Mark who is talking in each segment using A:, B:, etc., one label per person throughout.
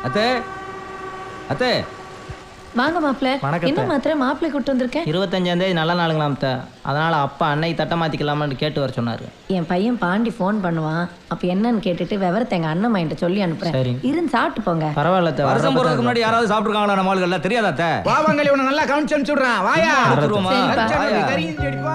A: அத்தே அத்தே
B: வாங்க மாப்பிள்ள
C: வணக்கம்
B: என்ன
C: அத்தை.
B: மாத்திரை மாப்பிள்ளை கூட்டு வந்திருக்கேன்
C: இருபத்தஞ்சாம் தேதி நல்ல நாளுங்களாம் த அதனால அப்பா அன்னைக்கு தட்டை மாத்திக்கலாமான்னு கேட்டு வர சொன்னாரு
B: என் பையன் பாண்டி ஃபோன் பண்ணுவான் அப்ப என்னன்னு கேட்டுட்டு விவரத்தை எங்க அண்ணன் மைண்ட சொல்லி அனுப்புறேன்
C: சரிங்க.
B: இருந்து சாப்பிட்டு போங்க
C: பரவாயில்ல அத்தை,
A: வருஷம்
C: வர்றப்ப
A: போறதுக்கு
C: தான்
A: முன்னாடி யாராவது சாப்பிட்டுருக்காங்களா நம்ம ஆளுகள்ல தெரியாதா அத்தை
D: பாவங்களி உன்னை நல்லா கவனிச்சு அனுப்பிச்சுடுறான் வாயா
A: கொடுத்துருவோமா?
B: சரிப்பா.
A: வாயா.
D: கறியும் செடிப்பா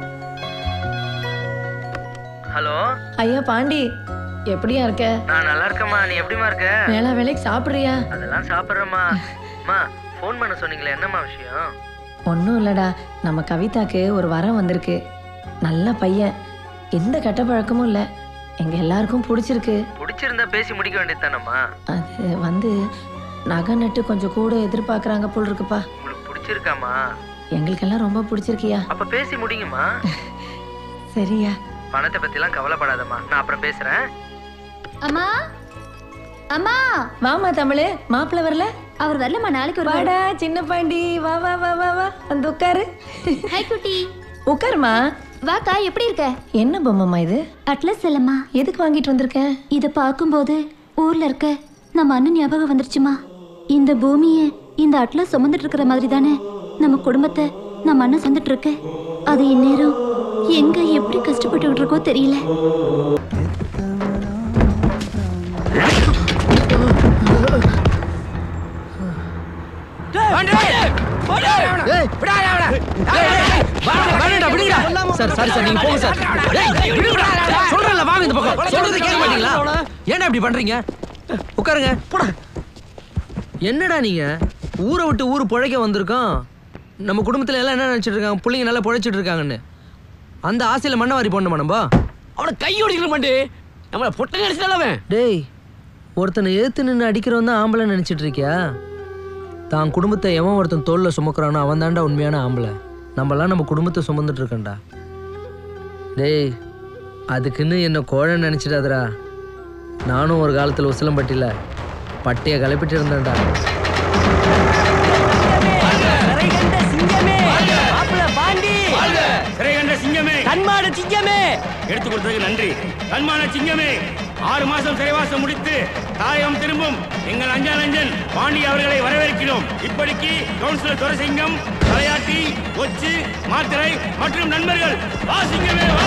E: ஹலோ
B: ஐயா பாண்டி எப்படியா இருக்க
E: நான் நல்லா இருக்கேம்மா நீ எப்படிம்மா இருக்க
B: வேளா வேலைக்கு சாப்பிடுறியா
E: அதெல்லாம் சாப்பிட்றேம்மா அம்மா ஃபோன் பண்ண சொன்னீங்களே என்னம்மா விஷயம்
B: ஒன்றும் இல்லடா நம்ம கவிதாக்கு ஒரு வரம் வந்திருக்கு நல்ல பையன் எந்த கெட்ட பழக்கமும் இல்லை எங்க எல்லாருக்கும் பிடிச்சிருக்கு
E: பிடிச்சிருந்தா பேசி முடிக்க வேண்டியது தானம்மா
B: அது வந்து நகை நட்டு கொஞ்சம் கூட எதிர்பார்க்குறாங்க போல் இருக்குப்பா
E: உங்களுக்கு பிடிச்சிருக்காம்மா
B: எங்களுக்கெல்லாம் ரொம்ப பிடிச்சிருக்கியா
E: அப்ப பேசி முடிங்கம்மா
B: சரியா
E: பணத்தை பத்திலாம் கவலைப்படாதம்மா நான் அப்புறம் பேசுறேன்
F: அம்மா அம்மா
B: வாமா தமிழ் மாப்பிள்ளை வரல
F: அவர் வரலம்மா நாளைக்கு வருவாரு
B: வாடா சின்ன பாண்டி வா வா வா வா வா வந்து உட்காரு
F: ஹாய் குட்டி
B: உட்காருமா
F: வாக்கா எப்படி இருக்க
B: என்ன பொம்மைமா இது
F: அட்லஸ் இல்லம்மா
B: எதுக்கு வாங்கிட்டு வந்திருக்கேன்
F: இத பார்க்கும்போது ஊர்ல இருக்க நம்ம அண்ணன் ஞாபகம் வந்துருச்சுமா இந்த பூமியை இந்த அட்லஸ் சுமந்துட்டு இருக்கிற மாதிரி தானே நம்ம குடும்பத்தை நம்ம அண்ணன் சந்துட்டு இருக்க அது இந்நேரம் எங்க எப்படி கஷ்டப்பட்டுக்கிட்டு இருக்கோ தெரியல
G: சார் சாரி சார் நீங்க போங்க சார் சொல்றேன்ல வாங்க இந்த பக்கம் சொல்றது கேட்க மாட்டீங்களா ஏன்டா இப்படி பண்றீங்க உட்காருங்க போடா என்னடா நீங்க ஊரை விட்டு ஊர் பிழைக்க வந்திருக்கோம் நம்ம குடும்பத்துல எல்லாம் என்ன நினைச்சிட்டு இருக்காங்க பிள்ளைங்க நல்லா பிழைச்சிட்டு இருக்காங்கன்னு அந்த ஆசையில மண்ணை வாரி போடணுமா நம்ம
H: அவனை கையோடிக்கிற மாட்டே நம்மள பொட்டை நினைச்சிட்டாலவன்
G: டேய் ஒருத்தனை எதிர்த்து நின்று அடிக்கிறவன் தான் ஆம்பளை நினைச்சிட்டு இருக்கியா தான் குடும்பத்தை எவன் ஒருத்தன் தோல்ல சுமக்கிறானோ அவன் தான்டா உண்மையான ஆம்பளை நம்மலாம் நம்ம குடும்பத்தை சுமந்துட்டு இருக்கேன்டா டேய் அதுக்குன்னு என்ன கோழை நினைச்சிடாதடா நானும் ஒரு காலத்தில் உசிலம்பட்டியில் பட்டையை கிளப்பிட்டு இருந்தேன்டா
H: சிறைகண்ட சிங்கமே கண்மாட சிங்கமே எடுத்து கொடுத்ததுக்கு நன்றி கண்மான சிங்கமே ஆறு மாசம் சிறைவாசம் முடித்து தாயகம் திரும்பும் எங்கள் அஞ்சானஞ்சன் பாண்டி அவர்களை வரவேற்கிறோம் இப்படிக்கு கவுன்சிலர் துரசிங்கம் தலையாட்டி கொச்சு மாத்திரை மற்றும் நண்பர்கள் வா சிங்கமே வா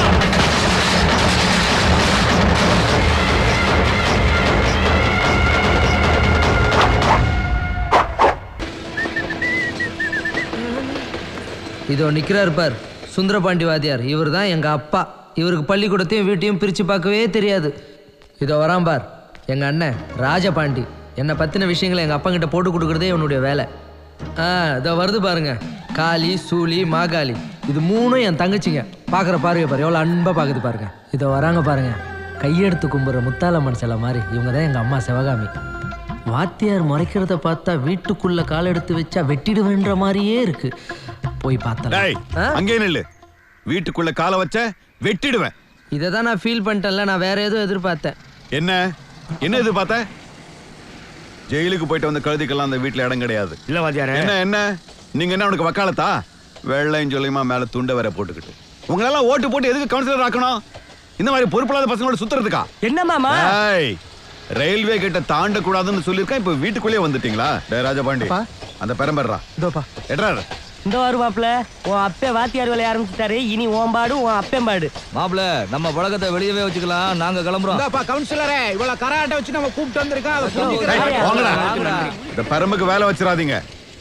G: இதோ நிற்கிறார் பார் சுந்தரபாண்டி வாத்தியார் இவர் தான் எங்கள் அப்பா இவருக்கு பள்ளிக்கூடத்தையும் வீட்டையும் பிரித்து பார்க்கவே தெரியாது இதோ வரான் பார் எங்கள் அண்ணன் ராஜபாண்டி என்னை பற்றின விஷயங்களை எங்கள் அப்பா கிட்ட போட்டு கொடுக்குறதே இவனுடைய வேலை ஆ இதோ வருது பாருங்க காளி சூலி மாகாளி இது மூணும் என் தங்கச்சிங்க பார்க்குற பார்வையை பாரு எவ்வளோ அன்பாக பார்க்குது பாருங்க இதோ வராங்க பாருங்க கையெடுத்து கும்புற முத்தாலம்மன் சிலை மாதிரி இவங்க தான் எங்கள் அம்மா சிவகாமி வாத்தியார் முறைக்கிறத பார்த்தா வீட்டுக்குள்ள கால் எடுத்து வச்சா வெட்டிடுவேன்ற மாதிரியே இருக்கு போய் பார்த்தா
I: டேய் அங்கே நில்லு வீட்டுக்குள்ள காலை வச்ச வெட்டிடுவேன்
G: இதை தான் நான் ஃபீல் பண்ணிட்டேன்ல நான் வேற ஏதோ எதிர்பார்த்தேன்
I: என்ன என்ன எதிர்பார்த்த ஜெயிலுக்கு போயிட்டு வந்த கழுதிக்கெல்லாம் அந்த வீட்டுல இடம் கிடையாது
H: இல்ல வாத்தியாரே
I: என்ன என்ன நீங்க என்ன உனக்கு வக்காலத்தா வெள்ளையும் சொல்லியுமா மேல துண்டை வேற போட்டுக்கிட்டு உங்களெல்லாம் ஓட்டு போட்டு எதுக்கு கவுன்சிலர் ஆக்கணும் இந்த மாதிரி பொறுப்பில்லாத பசங்களோட சுத்துறதுக்கா
H: என்ன மாமா
I: ஏய், ரயில்வே கிட்ட தாண்ட கூடாதுன்னு சொல்லியிருக்கேன் இப்ப வீட்டுக்குள்ளேயே வந்துட்டீங்களா டே ராஜபாண்டி அந்த பெரம்பர்றா
C: இதோப்பா
I: எட்ரார்
J: இந்த வருவாப்ல உன் அப்பே வாத்தியார் வேலைய ஆரம்பிச்சுட்டாரு இனி உன் பாடு உன் அப்பேம்பாடு
A: மாப்பிள நம்ம பழக்கத்தை வெளியவே வச்சுக்கலாம் நாங்க கிளம்புறோம்
D: இந்தாப்பா கவுன்சிலரே இவ்வளவு கராட்டை வச்சு நம்ம கூப்பிட்டு வந்திருக்கோம் அதை புரிஞ்சுக்கிறேன்.
I: டேய், போங்கடா. இந்த பெரம்புக்கு வேலை வச்சிடாதீங்க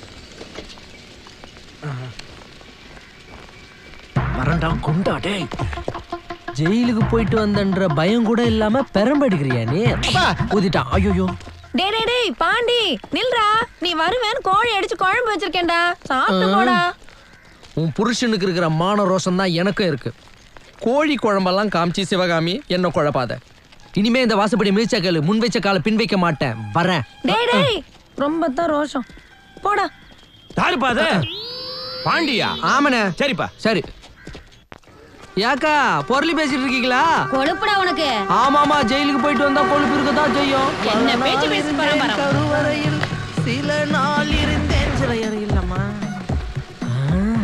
G: வரண்டா குண்டா டேய் ஜெயிலுக்கு போயிட்டு வந்தன்ற பயம் கூட இல்லாம பெரம்படிக்கிறியா நீ ஊதிட்டான் ஐயோ
B: டேய் டேய் டேய் பாண்டி நில்றா நீ வருவேன் கோழி அடிச்சு குழம்பு வச்சிருக்கேன்டா சாப்பிட்டு போடா
G: உன் புருஷனுக்கு இருக்கிற மான ரோஷம் தான் எனக்கும் இருக்கு கோழி குழம்பெல்லாம் காமிச்சு சிவகாமி என்ன குழப்பாத இனிமே இந்த வாசப்படி மிதிச்ச காலு முன் வச்ச காலை பின் வைக்க மாட்டேன் வரேன்
B: டேய் டேய் ரொம்ப தான் ரோஷம் போடா
H: யாருப்பா அது பாண்டியா
G: ஆமாண்ணே
H: சரிப்பா
G: சரி யாக்கா பொருளி பேசிட்டு இருக்கீங்களா
F: கொழுப்புடா உனக்கு
G: ஆமாமா ஜெயிலுக்கு போயிட்டு வந்தா கொழுப்பு இருக்கதான் செய்யும்
B: என்ன பேச்சு பேசி பரம்பரம்
G: கருவறையில் சில நாள் இருந்தேன் சில இல்லம்மா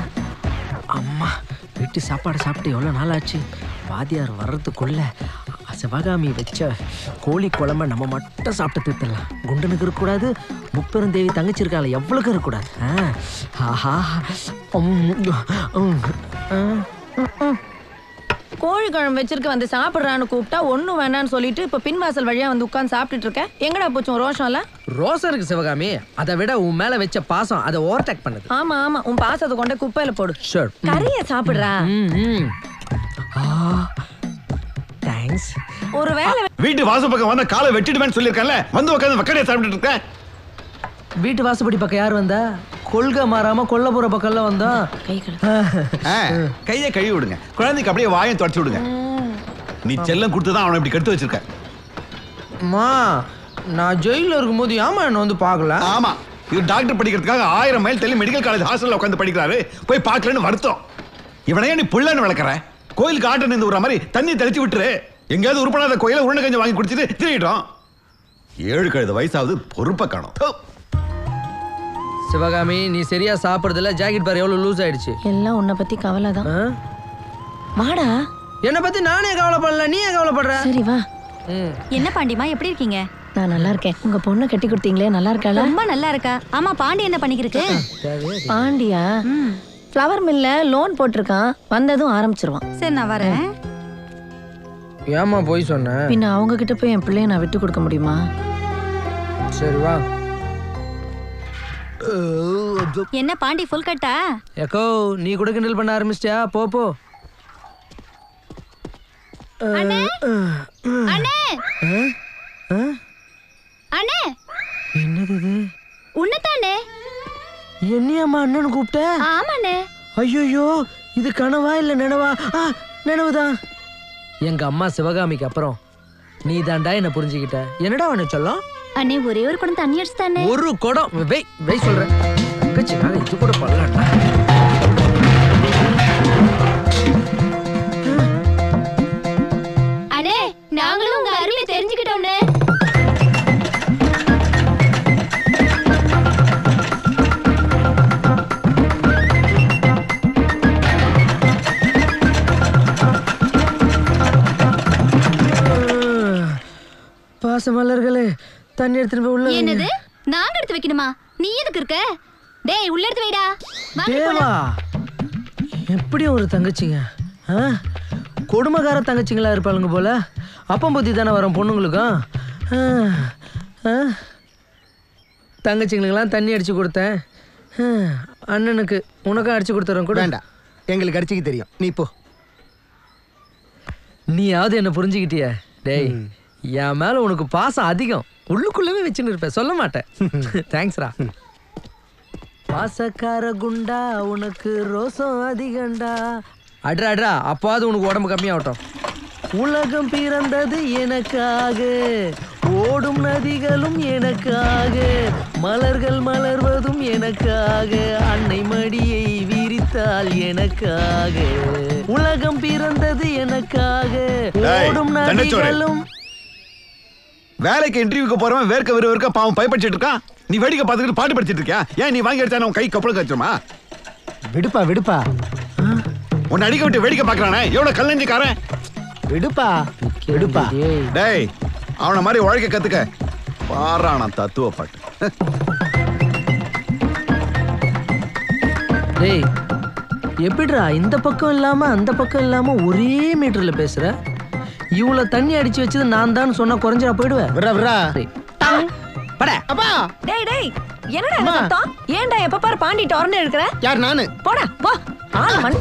G: அம்மா வீட்டு சாப்பாடு சாப்பிட்டு எவ்வளோ நாள் ஆச்சு வாதியார் வர்றதுக்குள்ள சிவகாமி வச்ச கோழி குழம்ப நம்ம மட்டும் சாப்பிட்டு தீர்த்துடலாம் குண்டனுக்கு இருக்கக்கூடாது முப்பெருந்தேவி தங்கச்சி இருக்கால எவ்வளோக்கு இருக்கக்கூடாது ஆ, ஆஹா உம், உம், ஆ.
B: கோழி குழம்பு வச்சிருக்க வந்து சாப்பிடுறான்னு கூப்பிட்டா ஒண்ணும் வேணாம்னு சொல்லிட்டு இப்ப பின்வாசல் வழியா வந்து உட்கார்ந்து சாப்பிட்டுட்டு இருக்க எங்கடா போச்சு உன் ரோஷம் எல்லாம்
G: ரோசம் இருக்கு சிவகாமி அதை விட உன் மேல வச்ச பாசம் அதை ஓவர்டேக் பண்ணுது
B: ஆமா ஆமா உன் பாசத்தை கொண்டு குப்பையில போடு
G: ஷூர்
B: கறிய சாப்பிடுறா
G: தேங்க்ஸ்
B: ஒரு வேலை
I: வீட்டு வாசல் பக்கம் வந்த காலை வெட்டிடுவேன்னு சொல்லியிருக்கேன்ல வந்து உட்காந்து வக்கடையை சாப்பிட்டுட்டு இருக்கேன்
G: வீட்டு வாசப்படி பக்கம் யார் வந்தா கொள்கை மாறாம கொல்ல போற பக்கம்ல வந்தா
B: கை
I: ஆ, கையை கழுவி விடுங்க குழந்தைக்கு அப்படியே வாயம் தொடச்சு விடுங்க நீ செல்லம் கொடுத்து தான் அவனை இப்படி கெடுத்து வச்சிருக்க
G: அம்மா நான் ஜெயில இருக்கும்போது ஏமா என்ன வந்து பார்க்கல
I: ஆமா இது டாக்டர் படிக்கிறதுக்காக ஆயிரம் மைல் தள்ளி மெடிக்கல் காலேஜ் ஹாஸ்டல்ல உட்காந்து படிக்கிறாரு போய் பார்க்கலன்னு வருத்தம் இவனையே நீ புள்ளன்னு வளர்க்குற கோயிலுக்கு ஆட்ட நின்று விடுற மாதிரி தண்ணி தெளிச்சு விட்டுரு எங்கேயாவது உருப்படாத கோயில உருண்டை கஞ்சி வாங்கி குடிச்சிட்டு திருடிட்டோம் ஏழு கழுது வயசாவது பொறுப்பை காணும் தோ.
G: சிவகாமி நீ சரியா சாப்பிடுறதுல ஜாக்கெட் பாரு எவ்வளவு லூஸ் ஆயிடுச்சு
B: எல்லாம் உன்னை பத்தி கவலை தான்
G: ஆ?
B: வாடா
G: என்னை பத்தி நானே கவலைப்படல நீ ஏன் கவலைப்படுற
B: சரி வா
G: ம்.
F: என்ன பாண்டிமா எப்படி இருக்கீங்க
B: நான் நல்லா இருக்கேன் உங்க பொண்ணை கட்டி கொடுத்தீங்களே நல்லா இருக்காளா
F: ரொம்ப நல்லா இருக்கா ஆமா பாண்டி என்ன பண்ணிக்கிருக்கு
B: பாண்டியா ஃப்ளவர் மில்ல லோன் போட்டிருக்கான் வந்ததும் ஆரம்பிச்சிருவான்
F: சரி நான் வரேன்
G: ஏமா போய் சொன்ன
B: பின்ன அவங்க கிட்ட போய் என் பிள்ளைய நான் விட்டு கொடுக்க முடியுமா
G: சரி வா
F: என்ன பாண்டி ஃபுல் கட்டா
G: எக்கோ நீ கூட கிண்டல் பண்ண ஆரம்பிச்சிட்டியா போ போ
F: அண்ணே அண்ணே
G: ஆ?
F: அண்ணே
G: என்னது இது
F: உன்னதானே
G: என்னையாம்மா அண்ணன் கூப்பிட்ட
F: ஆமாண்ணே
G: ஐயோ இது கனவா இல்ல நினவா ஆ நினவுதான் எங்க அம்மா சிவகாமிக்கு அப்புறம் நீ தாண்டா என்ன புரிஞ்சுக்கிட்ட என்னடா அவனை சொல்லும்
F: அண்ணே ஒரே ஒரு குடம் தண்ணி அடிச்சு தானே
G: ஒரு குடம் வெய் வெய் சொல்றேன் தங்கச்சிக்காக இது கூட பண்ணலாம்டா
F: அண்ணே நாங்களும் உங்க அருமை தெரிஞ்சுக்கிட்டோம்னே
G: பாசமலர்களே தண்ணி எடுத்துட்டு போய் உள்ள வைங்க.
F: என்னது நாங்க எடுத்து வைக்கணுமா நீ எதுக்கு இருக்க டேய் உள்ள எடுத்து வைடா வாங்க
G: தேவா
F: போலாம்.
G: எப்படி ஒரு தங்கச்சிங்க ஆ? கொடுமைக்கார தங்கச்சிங்களா இருப்பாளுங்க போல அப்பம் புத்தி தானே வரும் பொண்ணுங்களுக்கும் ஆ, ஆ. தங்கச்சிங்களுக்கெல்லாம் தண்ணி அடிச்சு கொடுத்தேன் ஆ, அண்ணனுக்கு உனக்கும் அடிச்சு கொடுத்துறேன் கூட
K: வேண்டாம் எங்களுக்கு அடிச்சுக்க தெரியும் நீ போ
G: நீயாவது என்ன புரிஞ்சுக்கிட்டிய டேய் என் மேல உனக்கு பாசம் அதிகம் உள்ளுக்குள்ளவே வச்சுன்னு இருப்பேன் சொல்ல மாட்டேன் தேங்க்ஸ்ரா பாசக்கார குண்டா உனக்கு ரோசம் அதிகண்டா அட்ரா அட்ரா அப்பாவது உனக்கு உடம்பு கம்மியாகட்டும் உலகம் பிறந்தது எனக்காக ஓடும் நதிகளும் எனக்காக மலர்கள் மலர்வதும் எனக்காக அன்னை மடியை விரித்தால் எனக்காக உலகம் பிறந்தது எனக்காக
I: டேய்,
G: ஓடும்
I: தண்டச்சோறு.
G: நதிகளும்
I: வேலைக்கு இன்டர்வியூக்கு போறவன் வேர்க்க விறு வேர்க்க பாவம் பயப்படிச்சிட்டு இருக்கான் நீ வேடிக்கை பார்த்துக்கிட்டு பாட்டு படிச்சிட்டு இருக்கியா ஏன் நீ வாங்கி எடுத்தா உன் கை கப்பல கச்சுமா
K: விடுப்பா விடுப்பா
I: உன்னை அடிக்க விட்டு வேடிக்கை பார்க்கறானே எவ்வளவு கல்லஞ்சிக்காரன்
K: விடுப்பா விடுப்பா
G: டேய்,
I: டேய் அவனை மாதிரி உழைக்க கத்துக்க பாறானா தத்துவ பாட்டு
G: டேய் எப்படிடா இந்த பக்கம் இல்லாம அந்த பக்கம் இல்லாம ஒரே மீட்டர்ல பேசுற இவ்வளவு தண்ணி அடிச்சு வச்சது நான் தான் சொன்னா குறைஞ்சா போயிடுவேன்
K: விட்றா விட்றா
G: பட
K: அப்பா
B: டேய் டேய் என்னடா இந்த சத்தம் ஏன்டா எப்ப பாரு பாண்டி டொரண்டு இருக்கிற
K: யார் நானு
B: போடா போ ஆள் மண்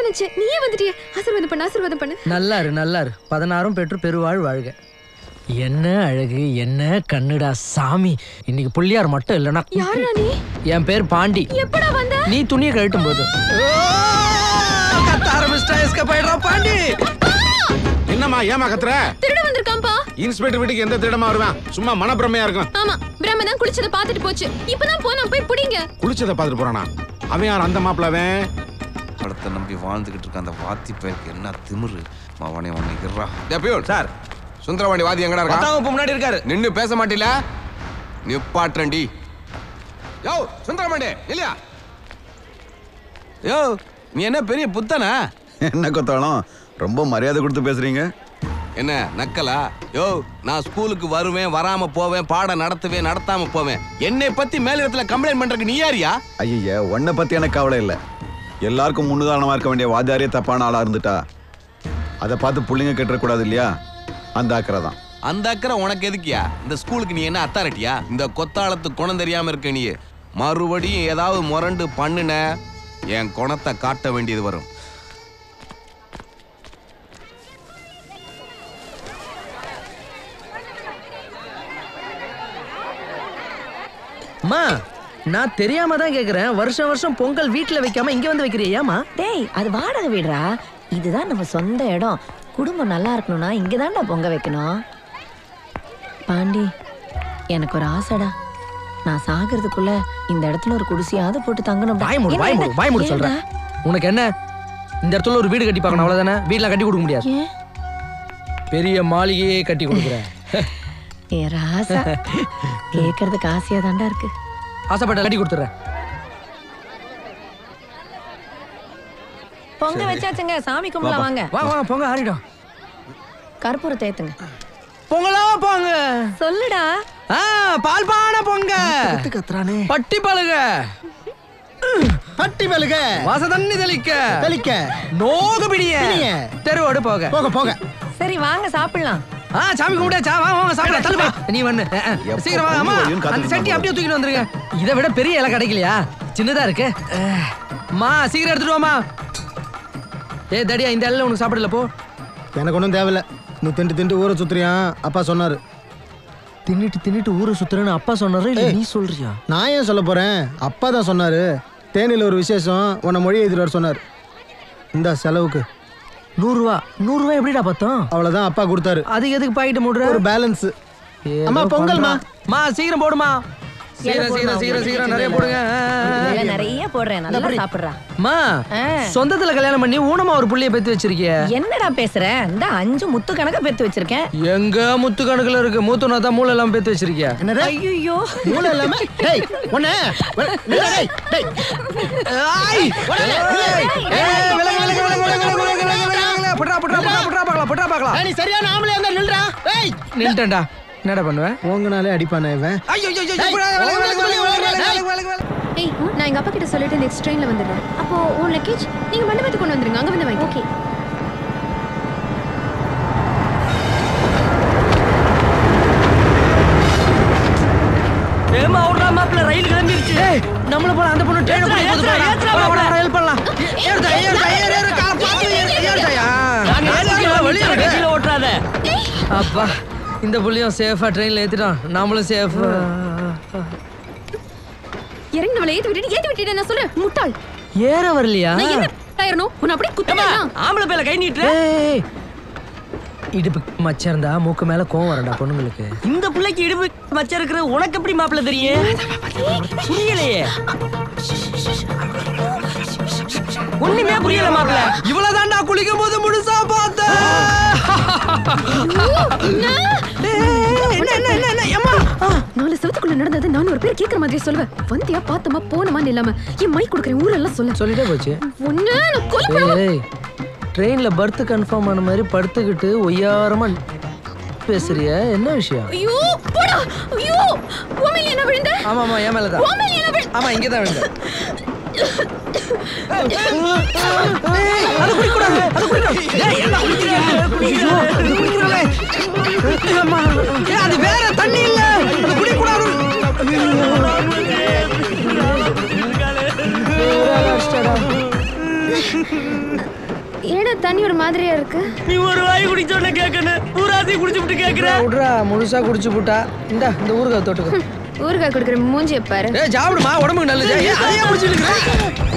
L: நினைச்சு நீயே வந்துட்டியே ஆசீர்வாதம் பண்ணு ஆசீர்வாதம் பண்ணு
G: நல்லாரு நல்லாரு பதினாறும் பெற்று பெருவாழ் வாழ்க என்ன அழகு என்ன கண்ணுடா சாமி இன்னைக்கு புள்ளியார் மட்டும் இல்லைன்னா
L: யாருடா நீ
G: என் பேர் பாண்டி
L: எப்படா வந்த
G: நீ துணியை கழட்டும் போது பாண்டி
I: என்னம்மா ஏமா கத்துற
L: திருட வந்திருக்காம்பா
I: இன்ஸ்பெக்டர் வீட்டுக்கு எந்த திருடமா வருவேன் சும்மா மனப்பிரமையா இருக்கும்
L: ஆமா பிரம்ம தான் குளிச்சத பாத்துட்டு போச்சு இப்பதான் போனா போய் புடிங்க
I: குளிச்சதை பார்த்துட்டு போறானா அவன் யார் அந்த மாப்பிளவன்
M: படத்தை நம்பி வாழ்ந்துகிட்டு இருக்க அந்த வாத்தி பேருக்கு என்ன திமிரு அவனை உன்னை இருறா டேபியூன் சார் சுந்தரவாணி வாதி எங்கடா இருக்கா
A: பத்தாம் வகுப்பு முன்னாடி இருக்காரு
M: நின்னு பேச மாட்டில நிப்பாட்றண்டி யோ சுந்தரமாண்டி இல்லையா
A: யோ நீ என்ன பெரிய புத்தனா
I: என்ன கொத்தாலும் ரொம்ப மரியாதை கொடுத்து பேசுறீங்க
M: என்ன நக்கலா யோ நான் ஸ்கூலுக்கு வருவேன் வராம போவேன் பாடம் நடத்துவேன் நடத்தாம போவேன் என்னை பத்தி மேலிடத்துல கம்ப்ளைண்ட் பண்றதுக்கு நீ யாரியா
I: ஐயா உன்னை பத்தி எனக்கு கவலை இல்லை எல்லாருக்கும் முன்னுதாரணமா இருக்க வேண்டிய வாத்தியாரே தப்பான ஆளா இருந்துட்டா அதை பார்த்து புள்ளைங்க கெட்டுறக்கூடாது இல்லையா அந்த அக்கறை தான்
M: அந்த அக்கறை உனக்கு எதுக்கியா இந்த ஸ்கூலுக்கு நீ என்ன அத்தாரிட்டியா இந்த கொத்தாளத்து குணம் தெரியாம இருக்க நீ மறுபடியும் ஏதாவது முரண்டு பண்ணுன என் குணத்தை காட்ட வேண்டியது வரும்
G: அம்மா நான் தெரியாம தான் கேக்குறேன் வருஷம் வருஷம் பொங்கல் வீட்ல வைக்காம இங்க வந்து வைக்கிறியாமா
B: டேய் அது வாடகை வீடுறா இதுதான் நம்ம சொந்த இடம் குடும்பம் நல்லா இருக்கணும்னா இங்கதான்டா பொங்க வைக்கணும் பாண்டி எனக்கு ஒரு ஆசைடா நான் சாகிறதுக்குள்ள இந்த இடத்துல ஒரு குடிசையாவது போட்டு தங்கணும்
G: வாய் மூடு வாய் மூடு வாய் மூடு சொல்றேன் உனக்கு என்ன இந்த இடத்துல ஒரு வீடு கட்டி பார்க்கணும் அவ்வளவுதானே வீட்ல கட்டி கொடுக்க முடியாது பெரிய மாளிகையே கட்டி கொடுக்குறேன்
B: ஏ ராசா கேட்கறதுக்கு ஆசையா தாண்டா இருக்கு
G: ஆசைப்பட்ட கட்டி கொடுத்துறேன்
B: பொங்க வச்சாச்சுங்க சாமி கும்பலாம் வாங்க
G: வா வா பொங்க ஆறிடும்
B: கற்பூரத்தை ஏத்துங்க
G: பொங்கலோ பொங்க
B: சொல்லுடா
G: ஆ பால் பானை பொங்க
K: கத்துறானே
G: பட்டி பழுக
K: பட்டி பழுக
G: வாச தண்ணி தெளிக்க
K: தெளிக்க
G: நோகு பிடிய
K: பிடிய.
G: தெருவோடு போக
K: போக போக
B: சரி வாங்க சாப்பிடலாம்
G: ஆ சாமி கும்பிட்டாச்சா வா வாங்க சாப்பிட தள்ளுப்பா நீ வந்து
I: எப்ப
G: சீக்கிரம் வாங்க அம்மா
I: பொங்கல் வரும்னு
G: அந்த
I: காத்துட்டு
G: சட்டி அப்படியே தூக்கிட்டு வந்துருங்க இதை விட பெரிய இலை கிடைக்கலையா சின்னதா இருக்கு அஹ். அம்மா சீக்கிரம் எடுத்துட்டு வாமா ஏய் தடியா இந்த இலையில உனக்கு சாப்பிடல போ
K: எனக்கு ஒன்றும் தேவையில்ல நீ திண்டு திண்டு ஊரை சுத்துறியான் அப்பா சொன்னாரு
G: தின்னுட்டு தின்னுட்டு ஊரை சுத்துறேன்னு அப்பா சொன்னாரு இல்ல
K: ஏய்.
G: நீ சொல்றியா
K: நான் ஏன் சொல்ல போறேன் அப்பா தான் சொன்னாரு தேனியில் ஒரு விசேஷம் உன்னை மொழி எழுதிட்டு வர சொன்னார் இந்த செலவுக்கு
G: நூறுரூவா நூறுரூவா எப்படிடா பார்த்தோம்
K: அவ்வளோதான் அப்பா கொடுத்தாரு
G: அதுக்கு எதுக்கு பாக்கெட் மூடுற
K: ஒரு பேலன்ஸ் அம்மா பொங்கல்மா
G: மா சீக்கிரம் போடுமா சீக்கிரம் சீக்கிரம் சீக்கிரம் சீக்கிரம் நிறைய போடுங்க ஆ, ஆ, ஆ.
B: இலை நிறைய போடுறேன் நல்லா சாப்பிடுறா
G: அம்மா
B: ஆ.
G: சொந்தத்துல கல்யாணம் பண்ணி ஊனமா ஒரு புள்ளைய பெத்து வச்சிருக்கிய
B: என்னடா பேசுற இந்த அஞ்சு முத்து கணக்க பெத்து வச்சிருக்கேன்
G: எங்க முத்து கணக்குல இருக்கு மூத்துனா தான் மூளை எல்லாம் பெத்து வச்சிருக்கிய
K: என்னது
B: ஐயோ
K: மூளை இல்லாம டேய் ஒண்ணு டேய் டேய்
G: ஆய்! ஏய், ஏய், விலகு, விலகு, விலகு, விலகு, விலகு, விலகு, விலகு, விலகு, விலகு. புட்ரா, புட்ரா, புட்ரா, புட்ரா பார்க்கலாம், புட்ரா பார்க்கலாம்.
K: நீ சரியான ஆம்பளையா இருந்தா நில்றா ஏய்
G: நின்னுட்டேன்டா. என்னடா பண்ணுவேன்
K: உங்கனாலே அடிப்பானே இவன்
G: ஐயோ, ஐயோ, ஐயோ, விலகு, விலகு, விலகு, விலகு, விலகு, விலகு, விலகு, விலகு.
L: ஏய் நான் எங்க அப்பா கிட்ட சொல்லிட்டு நெக்ஸ்ட் ட்ரெயின்ல வந்துடுறேன் அப்போ உன் லக்கேஜ் நீங்க மண்டபத்துக்கு கொண்டு வந்துருங்க அங்க வந்து வாங்கி ஓகே
J: ஏமா விடுறா மாப்பிள்ள ரயில் கிளம்பிருச்சு
G: ஏய், நம்மள போல அந்த பொண்ணு train
J: ஏத்துடா,
G: போகுது
J: ஏத்துடா,
G: பாருடா.
J: ஏத்துடா,
G: வா, வா,
J: மாப்பிள.
G: வா, help பண்ணலாம். ஏறுடா, ஏறுடா, ஏறு, ஏறு, காலை பார்த்து ஏறு, ஏறுடாயா.
J: நாங்க ஏத்திக்கிறோம்,
G: வெளியே
J: நீ
G: விடு.
J: கீழே ஓட்டுறாத
G: அப்பா இந்த புள்ளியும் சேஃபா ட்ரெயின்ல ஏத்திட்டான் நாமளும் சேஃப்
L: இறங்கி நம்மள ஏத்தி விட்டுட்டு ஏத்தி விட்டுட்டு நான் சொல்ல முட்டாள்
G: ஏற வரலையா
L: நான் என்ன டயர்னோ உன்னை அப்படியே குத்தமா
J: ஆம்பளை பேல கை நீட்டுற
G: ஏய், இடுப்பு மச்சம் இருந்தா மூக்கு மேல கோவம் வரண்டா பொண்ணுங்களுக்கு
J: இந்த பிள்ளைக்கு இடுப்பு மச்சம் இருக்கிறது உனக்கு எப்படி மாப்பிள்ள தெரியும் புரியலையே ஒண்ணுமே புரியல மாப்பிள்ள
G: இவ்வளவு தாண்டா குளிக்கும் போது முழுசா பார்த்தேன் என்ன என்ன என்ன என்ன ஏம்மா
L: நாலு செவத்துக்குள்ள நடந்தது நான் ஒரு பேர் கேக்குற மாதிரி சொல்லுவேன் வந்தியா பார்த்தமா போனமான்னு இல்லாம என் மை கொடுக்குறேன் ஊரெல்லாம் சொல்ல
G: சொல்லிட்டே போச்சு
L: ஒண்ணு நான் கொலை பண்ணுவேன்.
G: ஏய் ட்ரெயின்ல பர்த் கன்ஃபார்ம் ஆன மாதிரி படுத்துக்கிட்டு ஒய்யாரமா பேசுறிய என்ன விஷயம்
L: ஐயோ போடா ஐயோ உண்மையில என்ன விழுந்த
G: ஆமா ஆமா என் மேலதான்
L: உண்மையில என்ன விழு
G: ஆமா இங்க தான் விழுந்தேன் அது குடிக்கூடாது அது குடிக்கூடாது ஏய் என்ன குடிக்கிறீங்க ஐயோ, அது குடிக்கிறாளே. அம்மா, ஏய், அது வேற தண்ணி இல்ல அது குடிக்கூடாது வேற அடிச்சிட்டாடா.
L: ஒரு மாதிரியா இருக்கு
J: நீ ஒரு வாய் குடிச்சோன்னு கேட்கணும் பூராத்தையும் குடிச்சு விட்டு கேட்கிற
G: விட்றா முழுசா குடிச்சு போட்டா இந்த இந்த ஊருக்கு தொட்டுக்கோ
L: ஊறுகாய் கொடுக்குற மூஞ்சிய பாரு
G: ஏ சாப்பிடுமா உடம்புக்கு நல்லது ஏன் அதையே பிடிச்சி இழுக்கிற?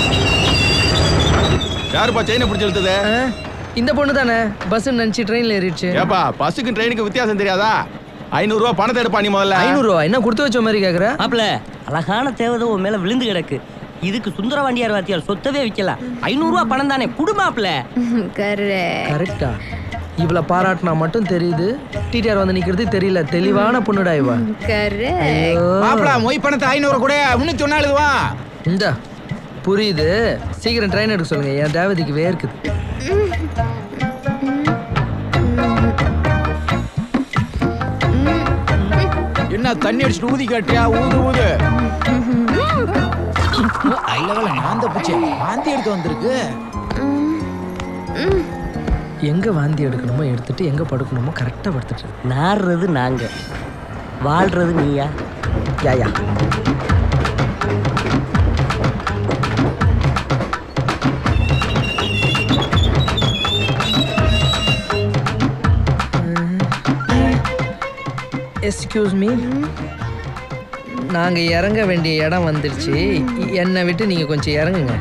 A: யாருப்பா செயினை பிடிச்சி இழுத்தது
G: இந்த பொண்ணு தானே பஸ் நினைச்சு ட்ரெயின்ல ஏறிடுச்சு
A: ஏப்பா பஸ்ஸுக்கு ட்ரெயினுக்கு வித்தியாசம் தெரியாதா ஐநூறு ரூபா பணத்தை எடுப்பா நீ முதல்ல
G: ஐநூறு ரூபா என்ன கொடுத்து வச்ச மாதிரி கேக்குற
J: மாப்பிள அழகான தேவதை உன் மேல விழுந்து கிடக்கு இதுக்கு சுந்தரவாண்டியார் வாத்தியார் சொத்தவே விற்கலாம் ஐநூறுரூவா பணம் தானே குடுமாப்ல
L: கரெக்ட்
G: கரெக்டா இவளை பாராட்டினா மட்டும் தெரியுது டிடிஆர் வந்து நிக்கிறது தெரியல தெளிவான பொண்ணுடா இவ
L: கரெக்ட்
D: மாப்பிள மொய் பணத்தை ஐநூறு கூட முன்னூத்தி ஒன்னா எழுதுவா
G: இந்த புரியுது சீக்கிரம் ட்ரெயின் எடுக்க சொல்லுங்க என் தேவதைக்கு வேர்க்குது
D: என்ன தண்ணி அடிச்சுட்டு ஊதி காட்டியா ஊது ஊது ஐலவல நான் தான் பிடிச்சேன் வாந்தி எடுத்து வந்திருக்கு
G: எங்க வாந்தி எடுக்கணுமோ எடுத்துட்டு எங்க படுக்கணுமோ கரெக்டா படுத்துட்டு
J: நாடுறது நாங்க வாழ்றது நீயா
G: யாயா எஸ்கியூஸ் மீ நாங்க இறங்க வேண்டிய இடம் வந்துருச்சு என்னை விட்டு நீங்க கொஞ்சம் இறங்குங்க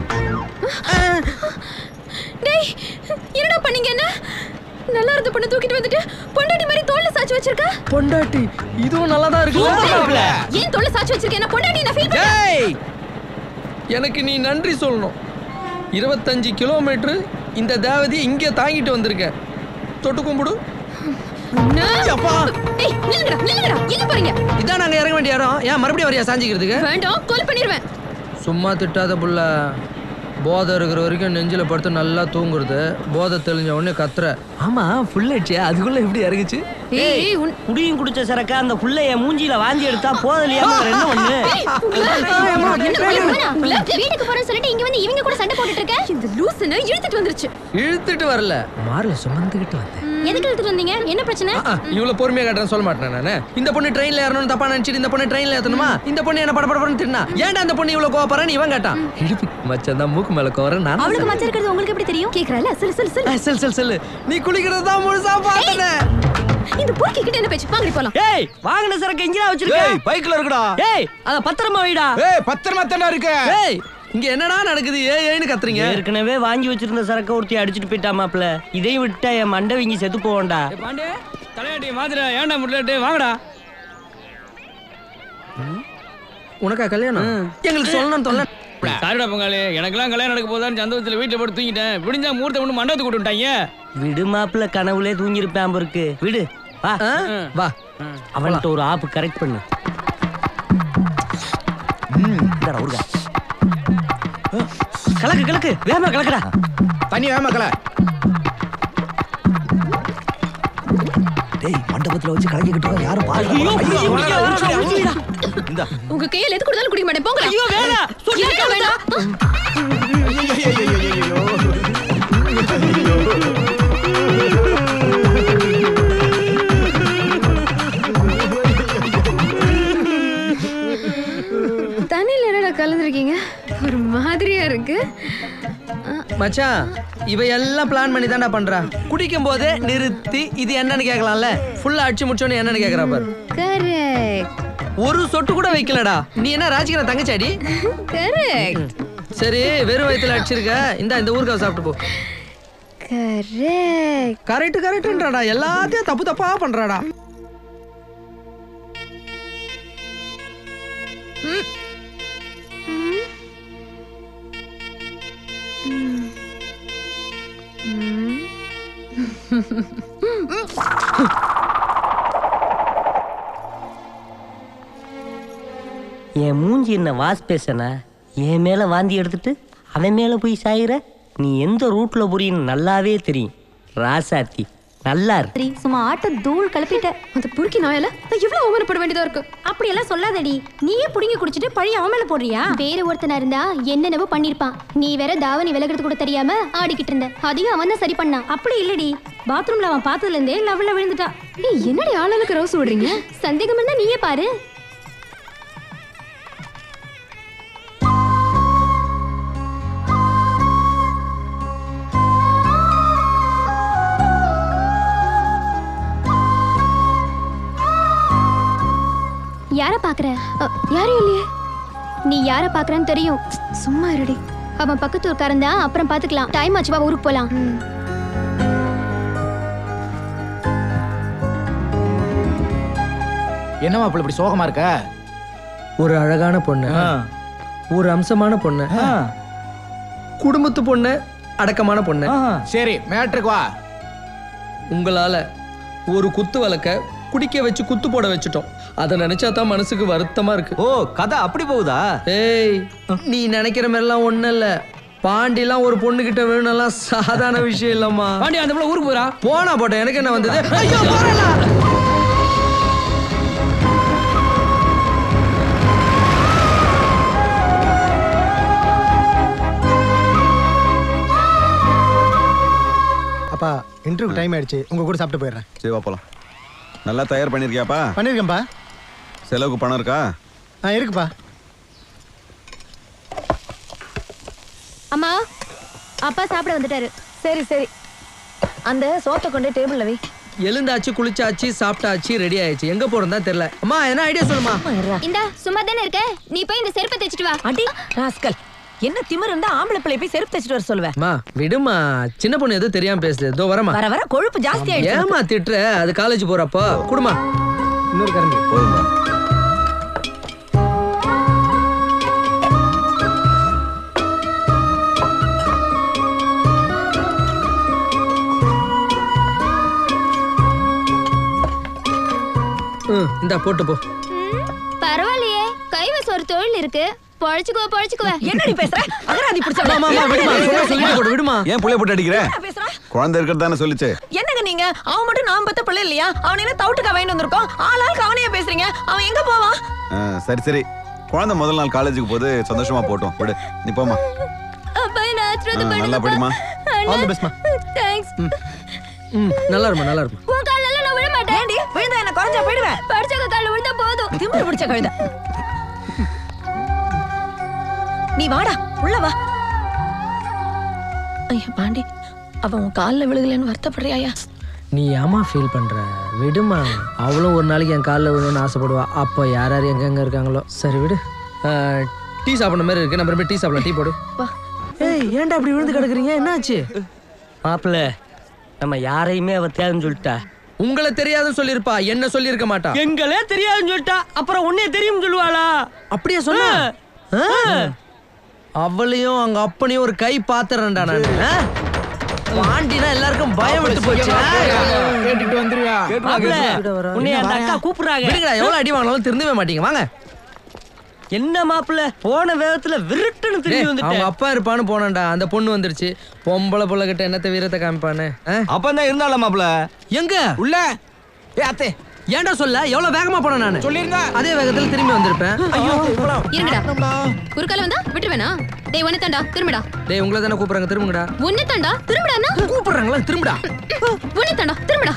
L: டேய் என்னடா பண்ணீங்க என்ன நல்லா இருந்த பொண்ணு தூக்கிட்டு வந்துட்டு பொண்டாட்டி மாதிரி தோல்ல சாச்சு வச்சிருக்க
G: பொண்டாட்டி இதுவும் நல்லா தான் இருக்கு
L: ஏன் தோல்ல சாச்சு வச்சிருக்க என்ன பொண்டாட்டி நான் ஃபீல்
G: டேய் எனக்கு நீ நன்றி சொல்லணும் இருபத்தஞ்சு கிலோமீட்டர் இந்த தேவதி இங்கே தாங்கிட்டு வந்திருக்கேன் தொட்டு கும்பிடு
L: டேய் நில்லுங்கடா நில்லுங்கடா எங்க போறீங்க
G: இதான் நாங்க இறங்க வேண்டிய இடம் ஏன் மறுபடியும் வரியா சாஞ்சிக்கிறதுக்கு
L: வேண்டாம் கொலை பண்ணிடுவேன்
G: சும்மா திட்டாத புள்ள போதை இருக்கிற வரைக்கும் நெஞ்சில படுத்து நல்லா தூங்குறது போதை தெளிஞ்ச உடனே கத்துற ஆமா புல்லட்சியா அதுக்குள்ள எப்படி இறங்குச்சு
J: ஏய் குடியும் குடிச்ச சரக்கா அந்த புள்ள என் மூஞ்சில வாந்தி எடுத்தா போதலையா என்ன ஒண்ணு
F: வீட்டுக்கு போறேன்னு சொல்லிட்டு இங்க வந்து இவங்க கூட சண்டை போட்டுட்டு இருக்க
L: இந்த லூசுன்னு இழுத்துட்டு வந்துருச்சு
G: இழுத்துட்டு வரல மார்ல சுமந்துகிட்டு வந்தேன்
F: எதுக்கு இழுத்துட்டு வந்தீங்க என்ன பிரச்சனை
G: ஆ, இவ்வளவு பொறுமையா காட்டுறேன் சொல்ல மாட்டேன் நானு இந்த பொண்ணு ட்ரெயின்ல ஏறணும்னு தப்பா நினைச்சிட்டு இந்த பொண்ணு ட்ரெயின்ல ஏத்தணுமா இந்த பொண்ணு என்ன படபடன்னு தின்னா ஏன்டா அந்த பொண்ணு இவ்வளவு கோவப்படுறேன்னு இவன் கேட்டான் இழுப்பு மச்சான் தான் மூக்கு மேல கோவறேன் நான்
F: அவளுக்கு மச்சம் இருக்கிறது உங்களுக்கு எப்படி தெரியும்
L: கேக்குறல சொல்லு சொல்லு சொல்லு
G: செல் செல் செல் நீ குளிக்கிறது தான் முழுசா பார்த்தனே
L: இந்த பொறுக்கி கிட்ட என்ன பேச்சு வாங்கடி போலாம்
J: ஏய் வாங்கின சரக்கு இங்கதான் வச்சிருக்க
D: ஏய் பைக்ல இருக்குடா
J: ஏய் அத பத்திரமா வைடா
D: ஏய் பத்திரமா தானே இருக்கு
G: ஏய் இங்க என்னடா நடக்குது ஏ ஏன்னு கத்துறீங்க
J: ஏற்கனவே வாங்கி வச்சிருந்த சரக்க ஒருத்தி அடிச்சிட்டு போயிட்டா மாப்ள இதையும் விட்டா என் மண்டை வீங்கி செத்து போவோம்டா
H: பாண்டே தலையாட்டி மாதிரி ஏன்டா முடியல வாங்கடா
G: உனக்கா கல்யாணம் எங்களுக்கு சொல்லணும் தொல்ல
H: சாரிடா பொங்காலி எனக்கெல்லாம் கல்யாணம் நடக்க போதான்னு சந்தோஷத்துல வீட்டுல போட்டு தூங்கிட்டேன் விடிஞ்சா மூர்த்த கொண்டு மண்டபத்துக்கு கொண்டு விட்டாங்க
J: விடு மாப்பிள்ள கனவுலே தூங்கிருப்பேன் இருக்கு விடு வா
G: வா
J: அவன்கிட்ட ஒரு ஆப்பு கரெக்ட் பண்ணு இந்தாடா, ஊறுகாய். கலக்கு கலக்கு வேகமா கலக்குடா
D: தண்ணி வேமா கல
J: டேய் மண்டபத்துல வச்சு கலக்கிக்கிட்டு யாரும்
H: இந்த
L: உங்க கையில எது கொடுத்தாலும் குடிக்க மாட்டேன் போங்க
J: ஐயோ வேணாம்
L: எனக்கு வேணாம் தண்ணியில என்னடா கலந்துருக்கீங்க ஒரு மாதிரியா இருக்கு
G: மச்சான் இவ எல்லாம் பிளான் பண்ணி தான்டா பண்றா குடிக்கும் போதே நிறுத்தி இது என்னன்னு கேட்கலாம்ல ஃபுல்லா அடிச்சு முடிச்சோன்னு என்னன்னு கேக்குறா பாரு
L: கரெக்ட்
G: ஒரு சொட்டு கூட வைக்கலடா நீ என்ன ராஜிக்கிற தங்கச்சாடி
L: கரெக்ட்
G: சரி வெறும் வயித்துல அடிச்சிருக்க இந்த இந்த ஊருக்காக சாப்பிட்டு போ
L: கரெக்ட்
G: கரெக்ட் கரெக்ட்ன்றாடா எல்லாத்தையும் தப்பு தப்பா பண்றாடா
J: என் மூஞ்சி என்ன வாஸ் பேசனா என் மேல வாந்தி எடுத்துட்டு அவன் மேல போய் சாயிற நீ எந்த ரூட்ல போறீன்னு நல்லாவே தெரியும் ராசாத்தி நல்லா இரு
F: சரி சும்மா ஆட்ட தூள் கிளப்பிட்ட
L: அந்த புருக்கி நாயால நான் எவ்வளவு அவமானப்பட வேண்டியதா இருக்கு
F: அப்படியெல்லாம் சொல்லாதடி நீயே புடிங்கி குடிச்சிட்டு பழி அவன் மேல போடுறியா வேற ஒருத்தனா இருந்தா என்னென்னவோ பண்ணிருப்பான் நீ வேற தாவணி விலகிறது கூட தெரியாம ஆடிக்கிட்டு இருந்த அதையும் அவன் தான் சரி பண்ணான் அப்படி இல்லடி பாத்ரூம்ல அவன் பார்த்ததுல இருந்தே லவ்ல விழுந்துட்டா
L: ஏய் என்னடி ஆளாளுக்கு ரோஸ் விடுறீங்க
F: சந்தேகம் இருந்தா நீயே பாரு யார பாக்குற யாரும் இல்லையே நீ யார பாக்குறன்னு தெரியும்
L: சும்மா இருடி
F: அவன் பக்கத்து ஊர்க்காரன் தான் அப்புறம் பாத்துக்கலாம் டைம் ஆச்சு வா ஊருக்கு போலாம்
D: என்ன மாப்பிள்ள இப்படி சோகமா இருக்க
G: ஒரு அழகான பொண்ணு ஒரு அம்சமான பொண்ணு குடும்பத்து பொண்ணு அடக்கமான பொண்ணு
D: சரி மேட்ருக்கு வா
G: உங்களால ஒரு குத்து வழக்க குடிக்க வச்சு குத்து போட வச்சுட்டோம் அதை நினைச்சா தான் மனசுக்கு வருத்தமா இருக்கு
C: ஓ கதை அப்படி போகுதா
G: ஏய் நீ நினைக்கிற மாதிரிலாம் ஒண்ணும் இல்ல பாண்டிலாம் ஒரு பொண்ணு கிட்ட வேணும்லாம் சாதாரண விஷயம் இல்லம்மா
D: பாண்டி அந்த பிள்ளை ஊருக்கு போறா
G: போனா போட்டேன் எனக்கு என்ன வந்தது ஐயோ போறேன்டா.
K: அப்பா இன்டர்வியூ டைம் ஆயிடுச்சு உங்க கூட சாப்பிட்டு போயிடுறேன்
I: சரி வா போலாம் நல்லா தயார் பண்ணிருக்கியாப்பா
K: பண்ணிருக்கேன்ப்பா
I: செலவுக்கு பணம் இருக்கா
K: ஆ இருக்குப்பா
F: அம்மா அப்பா சாப்பிட வந்துட்டாரு
B: சரி சரி அந்த சோத்தை கொண்டு டேபிள்ல வை
G: எழுந்தாச்சு குளிச்சாச்சு சாப்பிட்டாச்சு ரெடி ஆயிடுச்சு எங்க போறதா தெரியல அம்மா என்ன ஐடியா சொல்லுமா
F: இந்தா சும்மா தானே இருக்க நீ போய் இந்த செருப்பை தைச்சிட்டு வா
B: அடி ராஸ்கல் என்ன திமிர் இருந்தா ஆம்பளை பிள்ளை போய் செருப்பு தைச்சிட்டு வர சொல்லுவேன்
G: அம்மா விடுமா சின்ன பொண்ணு எதுவும் தெரியாம பேசுது இதோ வரமா
B: வர வர கொழுப்பு ஜாஸ்தி ஆயிடுச்சு
G: ஏமா திட்டுற அது காலேஜ் போறப்போ குடுமா
K: இன்னொரு கரண்டி
I: போதும்பா
G: ம் இந்தா போட்டு போ
F: பரவாயில்லையே கைவச ஒரு தொழில் இருக்கு பொழைச்சுக்கோ பொழைச்சுக்குவ
B: என்னடி பேசுற அகராதி பிடிச்ச
G: அம்மா, அம்மா, விடுமா சொன்னா சொல்லிட்டு போடு விடுமா
I: ஏன் புள்ளைய போட்டு அடிக்கிற
B: பேசுற
I: குழந்தை இருக்கிறது தானே சொல்லிச்சு
B: என்னங்க நீங்க அவன் மட்டும் நான் பத்த பிள்ளை இல்லையா அவன் என்ன தவுட்டுக்கா வாங்கிட்டு வந்திருக்கோம் ஆளாளுக்கு அவனையே பேசுறீங்க அவன் எங்க போவான்
I: ஆ, சரி சரி குழந்தை முதல் நாள் காலேஜுக்கு போது சந்தோஷமா போட்டோம் விடு நீ போமா
F: அப்பா நான் ஆசீர்வாதம்
I: ஆ, நல்லா படிமா
K: ஆல் தி பெஸ்ட்மா
F: தேங்க்ஸ்
G: ம் நல்லா இருமா நல்லா இருமா
F: உன் கால்ல நான் விழ மாட்டேன்
B: ஏண்டி விழுந்தா என்ன குறைஞ்சா போயிடுவேன்
F: படிச்சவங்க கால்ல விழுந்தா போதும்
B: திமிரு பிடிச்ச கழுத நீ வாடா உள்ள வா ஐயா பாண்டி அவன் உன் காலில் விழுகலன்னு வருத்தப்படுறியாயா
G: நீ ஏமா ஃபீல் பண்ற விடுமா அவளும் ஒரு நாளைக்கு என் காலில் விழணும்னு ஆசைப்படுவா அப்போ யார் யார் எங்கெங்க இருக்காங்களோ சரி விடு டீ சாப்பிட்ற மாதிரி இருக்கு நம்ம டீ சாப்பிடலாம் டீ போடு
B: வா
G: ஏய் ஏன்டா அப்படி விழுந்து கிடக்குறீங்க என்னாச்சு
J: மாப்பிள்ள நம்ம யாரையுமே அவ தேவைன்னு சொல்லிட்டா
G: உங்களை தெரியாதுன்னு சொல்லியிருப்பா என்ன சொல்லியிருக்க மாட்டா
J: எங்களே தெரியாதுன்னு சொல்லிட்டா அப்புறம் உன்னே தெரியும் சொல்லுவாளா
G: அப்படியே சொன்னா ஆ. அவளையும் அவங்க அப்பனையும் ஒரு கை பாத்துறேன்டா நான் பாண்டினா எல்லாருக்கும் பயம் விட்டு போச்சு
D: கேட்டுட்டு வந்துருவியா
J: மாப்பிள்ள உன்னை அந்த அக்கா கூப்பிடுறாங்க
G: விடுங்கடா எவ்வளவு அடி வாங்கினாலும் திருந்தவே மாட்டீங்க வாங்க
J: என்ன மாப்பிள்ள போன வேகத்துல விருட்டுன்னு திரும்பி
G: டேய், அவங்க
J: வந்துட்டேன்
G: அப்பா இருப்பான்னு போனேன்டா அந்த பொண்ணு வந்துருச்சு பொம்பளை புள்ள கிட்ட என்னத்த வீரத்தை காமிப்பானு ஆ?
C: அப்பந்தான் இருந்தால மாப்பிள
G: எங்க
D: உள்ள ஏ அத்தே
G: ஏன்டா சொல்ல எவ்வளவு வேகமா போனேன் நானு
D: சொல்லிருந்தா
G: அதே வேகத்துல திரும்பி வந்திருப்பேன் ஐயோ
L: இருங்கடா குறுக்கால வந்தா விட்டுருவேனா டேய் ஒன்னு தாண்டா திரும்படா
G: டேய் உங்களை தானே கூப்பிடுறாங்க திரும்புங்கடா
L: ஒன்னு தாண்டா திரும்படானா
G: கூப்பிடுறாங்களா திரும்புடா
L: ஒன்னு தாண்டா திரும்படா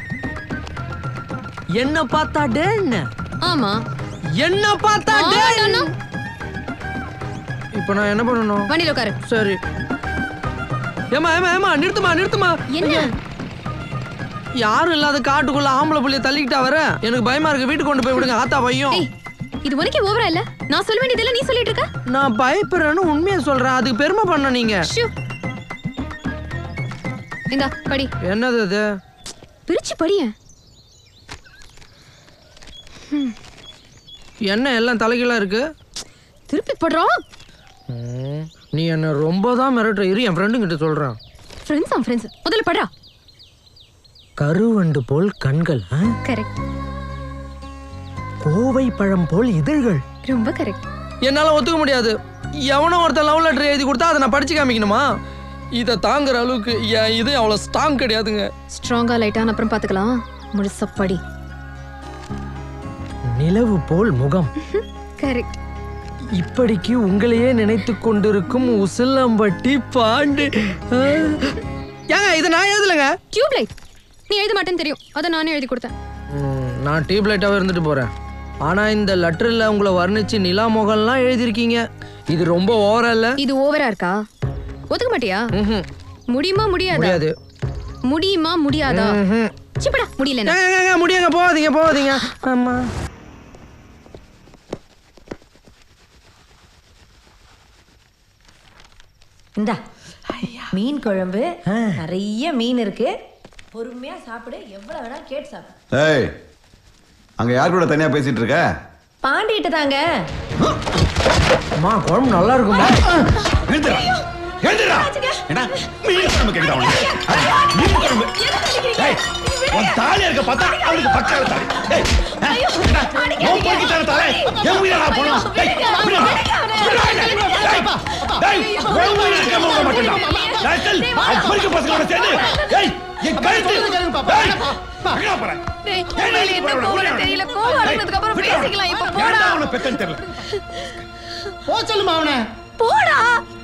G: என்ன பார்த்தா டேன்
L: ஆமா
G: என்ன பார்த்தா டேன்
L: ஆமாடாண்ணா.
G: இப்போ நான் என்ன பண்ணணும்
L: வண்டியில உட்காரு
G: சரி ஏமா ஏமா ஏமா நிறுத்துமா நிறுத்துமா
L: என்ன
G: யாரும் இல்லாத காட்டுக்குள்ள ஆம்பளை புள்ளைய தள்ளிக்கிட்டா வர எனக்கு பயமா இருக்கு வீட்டுக்கு கொண்டு போய் விடுங்க ஆத்தா பையன்
L: டேய் இது உனக்கே ஓவரா இல்ல நான் சொல்ல வேண்டியதெல்லாம் நீ சொல்லிட்டு இருக்க
G: நான் பயப்படுறேன்னு உண்மையை சொல்றேன் அதுக்கு பெருமை பண்ண நீங்க
L: ஷூ எங்க படி
G: என்னது அது
L: பிரிச்சு படியேன்
G: என்ன எல்லாம் தலைகீழா இருக்கு
L: திருப்பி படுறோம்
G: ம், நீ என்ன ரொம்ப தான் மிரட்டுற இரு என் ஃப்ரெண்டு கிட்ட சொல்றேன்
L: ஃப்ரெண்ட்ஸ் ஆம் ஃப்ரெண்ட்ஸ் முதல்ல படுறா
G: கருவண்டு போல் கண்கள் ஆ?
L: கரெக்ட்
G: கோவை பழம் போல் இதழ்கள்
L: ரொம்ப கரெக்ட்
G: என்னால ஒத்துக்க முடியாது எவனோ ஒருத்தன் லவ் லெட்டர் எழுதி கொடுத்தா அதை நான் படிச்சு காமிக்கணுமா இதை தாங்குற அளவுக்கு என் இது அவ்வளோ ஸ்ட்ராங் கிடையாதுங்க
L: ஸ்ட்ராங்கா லைட்டான அப்புறம் பாத்துக்கலாம் முழுசா படி
G: நிலவு போல் முகம்
L: கரெக்ட்
G: இப்படிக்கு உங்களையே நினைத்து கொண்டிருக்கும் உசிலம்பட்டி பாண்டு ஆ. ஏங்க இதை நான் எழுதலைங்க
L: டியூப் லைட் நீ எழுத மாட்டேன்னு தெரியும் அதை நானே எழுதி கொடுத்தேன்
G: ம், நான் டியூப் லைட்டாகவே இருந்துட்டு போகிறேன் ஆனால் இந்த லெட்டரில் உங்களை வர்ணிச்சு நிலா முகம்லாம் எழுதியிருக்கீங்க இது ரொம்ப ஓவரா இல்ல
L: இது ஓவரா இருக்கா ஒத்துக்க மாட்டியா
G: ம்ஹும்.
L: முடியுமா முடியாதா
G: முடியாது
L: முடியுமா முடியாதா
G: ம்ஹும்.
L: சிப்படா முடியல
G: ஏங்க, ஏங்க, ஏங்க, முடியுங்க போகாதீங்க போகாதீங்க ஆமா
B: இந்தா மீன் குழம்பு நிறைய மீன் இருக்கு பொறுமையா சாப்பிடு எவ்வளவு வேணா கேட்டு சாப்பிடு
I: ஏய் அங்க யார் கூட தனியா பேசிட்டு இருக்க
B: பாண்டிட்டு தாங்க
G: அம்மா குழம்பு நல்லா இருக்குமா
I: எழுந்துடா எழுந்துடா என்ன மீன் குழம்பு கேக்குதா உனக்கு ஆ? மீன் குழம்பு ஏய் உன் தாலி இருக்க பார்த்தா அவனுக்கு பக்கால தாலி ஏய் ஆ? என்ன? உன் பொறுக்கி தானே தாலே என் உயிரை நான் போனோம் ஏய் விடுடா. விடுடா என்னை. ஏய், ஏய், உன் உயிரை இருக்காம விட மாட்டேன்டா. ராஸ்கல், அவன் பொறுக்கி பசங்களோட சேர்ந்து ஏய் என் கழுத்து ஏய், எங்கடா போற?
L: டேய்,
I: ஏன்டா
L: உனக்கு
I: நீ
L: என்ன
I: போற?
L: கோவம்
I: விடுடா.
L: தெரியல, கோவம்
I: ஏய்,
L: அடங்கினதுக்கு அப்புறம்
I: விடுடா.
L: பேசிக்கலாம், இப்ப போடா.
I: ஏன்டா அவனை பெத்தன்னு தெரியல
K: போ சொல்லுமா அவனை
L: போடா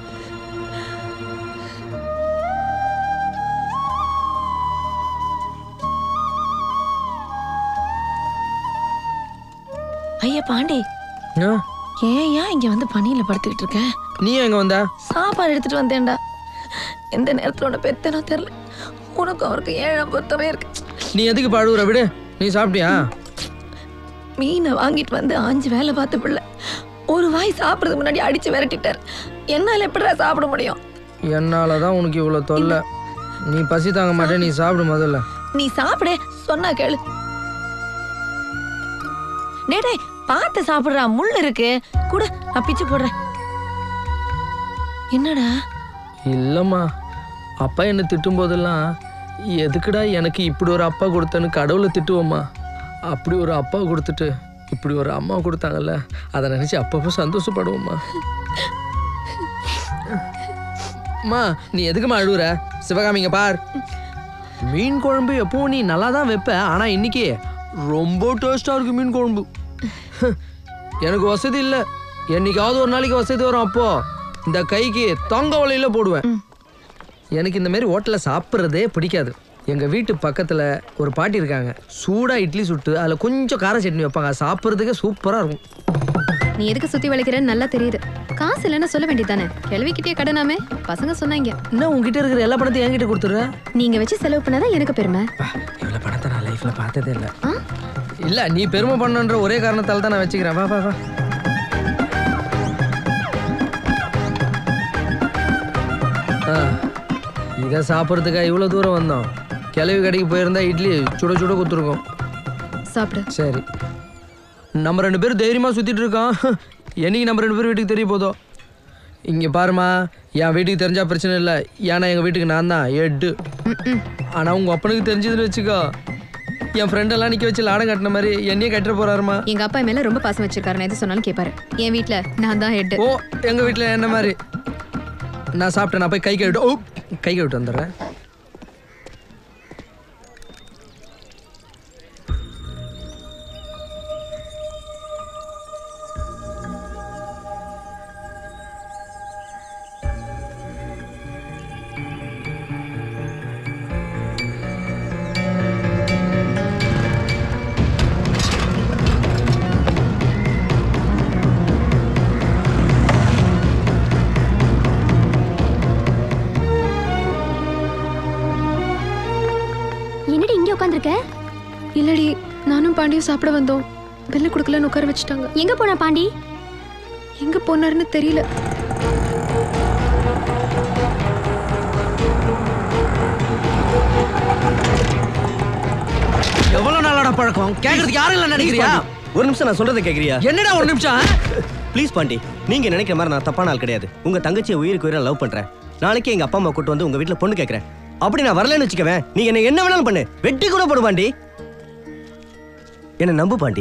L: ஐயா பாண்டி ஏன் ஏன் இங்க வந்து பனியில படுத்துக்கிட்டு இருக்க
G: நீ எங்க வந்தா
L: சாப்பாடு எடுத்துட்டு வந்தேன்டா எந்த நேரத்துல உன்னை பெத்தனோ தெரியல உனக்கு அவருக்கு ஏழாம் பொருத்தமே இருக்கு
G: நீ எதுக்கு பாடுற விடு நீ சாப்பிட்டியா
L: மீனை வாங்கிட்டு வந்து அஞ்சு வேலை பார்த்த பிள்ளை ஒரு வாய் சாப்பிடுறதுக்கு முன்னாடி அடிச்சு விரட்டிட்டார் என்னால எப்படிடா சாப்பிட முடியும்
G: என்னால தான் உனக்கு இவ்வளோ தொல்லை நீ பசி தாங்க மாட்டே நீ சாப்பிடு முதல்ல
L: நீ சாப்பிடு சொன்னா கேளு டேய் டேய் பார்த்து சாப்பிடுறா முள் இருக்கு கூட நான் பிச்சு போடுறேன் என்னடா
G: இல்லைம்மா அப்பா என்னை திட்டும் போதெல்லாம் எதுக்குடா எனக்கு இப்படி ஒரு அப்பா கொடுத்தேன்னு கடவுளை திட்டுவோம்மா அப்படி ஒரு அப்பா கொடுத்துட்டு இப்படி ஒரு அம்மா கொடுத்தாங்கல்ல அதை நினச்சி அப்பப்போ சந்தோஷப்படுவோம்மா அம்மா நீ எதுக்கும்மா அழுவுற சிவகாமிங்க பார் மீன் குழம்பு எப்பவும் நீ நல்லா தான் வைப்ப ஆனால் இன்னைக்கு ரொம்ப டேஸ்டாக இருக்கு மீன் குழம்பு எனக்கு வசதி இல்லை என்னைக்காவது ஒரு நாளைக்கு வசதி வரும் அப்போ இந்த கைக்கு தொங்க வலையில போடுவேன் எனக்கு இந்த மாதிரி ஹோட்டலில் சாப்பிட்றதே பிடிக்காது எங்கள் வீட்டு பக்கத்தில் ஒரு பாட்டி இருக்காங்க சூடாக இட்லி சுட்டு அதில் கொஞ்சம் கார சட்னி வைப்பாங்க அது சாப்பிட்றதுக்கே சூப்பராக இருக்கும்
L: நீ எதுக்கு சுத்தி வளைக்கிறேன்னு நல்லா தெரியுது காசு இல்லைன்னு சொல்ல வேண்டியதானே கிளவிக்கிட்டே கடனாமே பசங்க சொன்னாங்க
G: என்ன உங்ககிட்ட இருக்கிற எல்லா பணத்தையும் என்கிட்ட கொடுத்துட்ற
L: நீங்க வச்சு செலவு பண்ணாதான் எனக்கு பெருமை
G: இவ்வளோ பணத்தை நான் லைஃப்பில் பார்த்ததே இல்லை இல்லை நீ பெருமை பண்ணன்ற ஒரே காரணத்தால் தான் நான் வச்சுக்கிறேன் வா வா வா ஆ இதை சாப்பிட்றதுக்கா இவ்வளோ தூரம் வந்தோம் கிளவி கடைக்கு போயிருந்தா இட்லி சுட சுட கொடுத்துருக்கோம்
L: சாப்பிடு
G: சரி நம்ம ரெண்டு பேரும் தைரியமாக சுற்றிட்டு இருக்கோம் என்னைக்கு நம்ம ரெண்டு பேரும் வீட்டுக்கு தெரிய போதோ இங்கே பாருமா என் வீட்டுக்கு தெரிஞ்சா பிரச்சனை இல்லை ஏன்னா எங்கள் வீட்டுக்கு நான் தான் எட்டு ஆனால் உங்கள் அப்பனுக்கு தெரிஞ்சதுன்னு வச்சுக்கோ என் ஃப்ரெண்டெல்லாம் நிற்க வச்சு லாடம் கட்டின மாதிரி என்னையே கட்டிட போறாருமா
L: எங்க அப்பா என் மேல ரொம்ப பாசம் வச்சிருக்காரு நான் எது சொன்னாலும் கேட்பாரு என் வீட்ல நான் தான் ஹெட்
G: ஓ எங்கள் வீட்டில் என்ன மாதிரி நான் சாப்பிட்டேன் நான் போய் கை கழுவிட்டு ஓ கை கழுவிட்டு வந்துடுறேன்
F: என்னடி இங்கே உட்காந்துருக்க
L: இல்லடி நானும் பாண்டியும் சாப்பிட வந்தோம் பில்லு கொடுக்கலன்னு உட்கார வச்சுட்டாங்க
F: எங்க போனா பாண்டி
L: எங்க போனாருன்னு தெரியல
G: எவ்வளோ நாளோட பழக்கம் கேட்கறதுக்கு யாரும் இல்லை நினைக்கிறியா
N: ஒரு நிமிஷம் நான் சொல்றதை கேக்குறியா
G: என்னடா ஒரு நிமிஷம்
N: ப்ளீஸ் பாண்டி நீங்க நினைக்கிற மாதிரி நான் தப்பான ஆள் கிடையாது உங்க தங்கச்சியை உயிருக்கு உயிரை லவ் பண்றேன் நாளைக்கு எங்க அப்பா அம்மா கூட்டு வந்து உங்க வீட்ல பொண்ணு கேட்கறேன் அப்படி நான் வரலன்னு வச்சுக்கவேன் நீங்க என்ன என்ன வேணாலும் பண்ணு வெட்டி கூட போடு பாண்டி என்ன நம்பு பாண்டி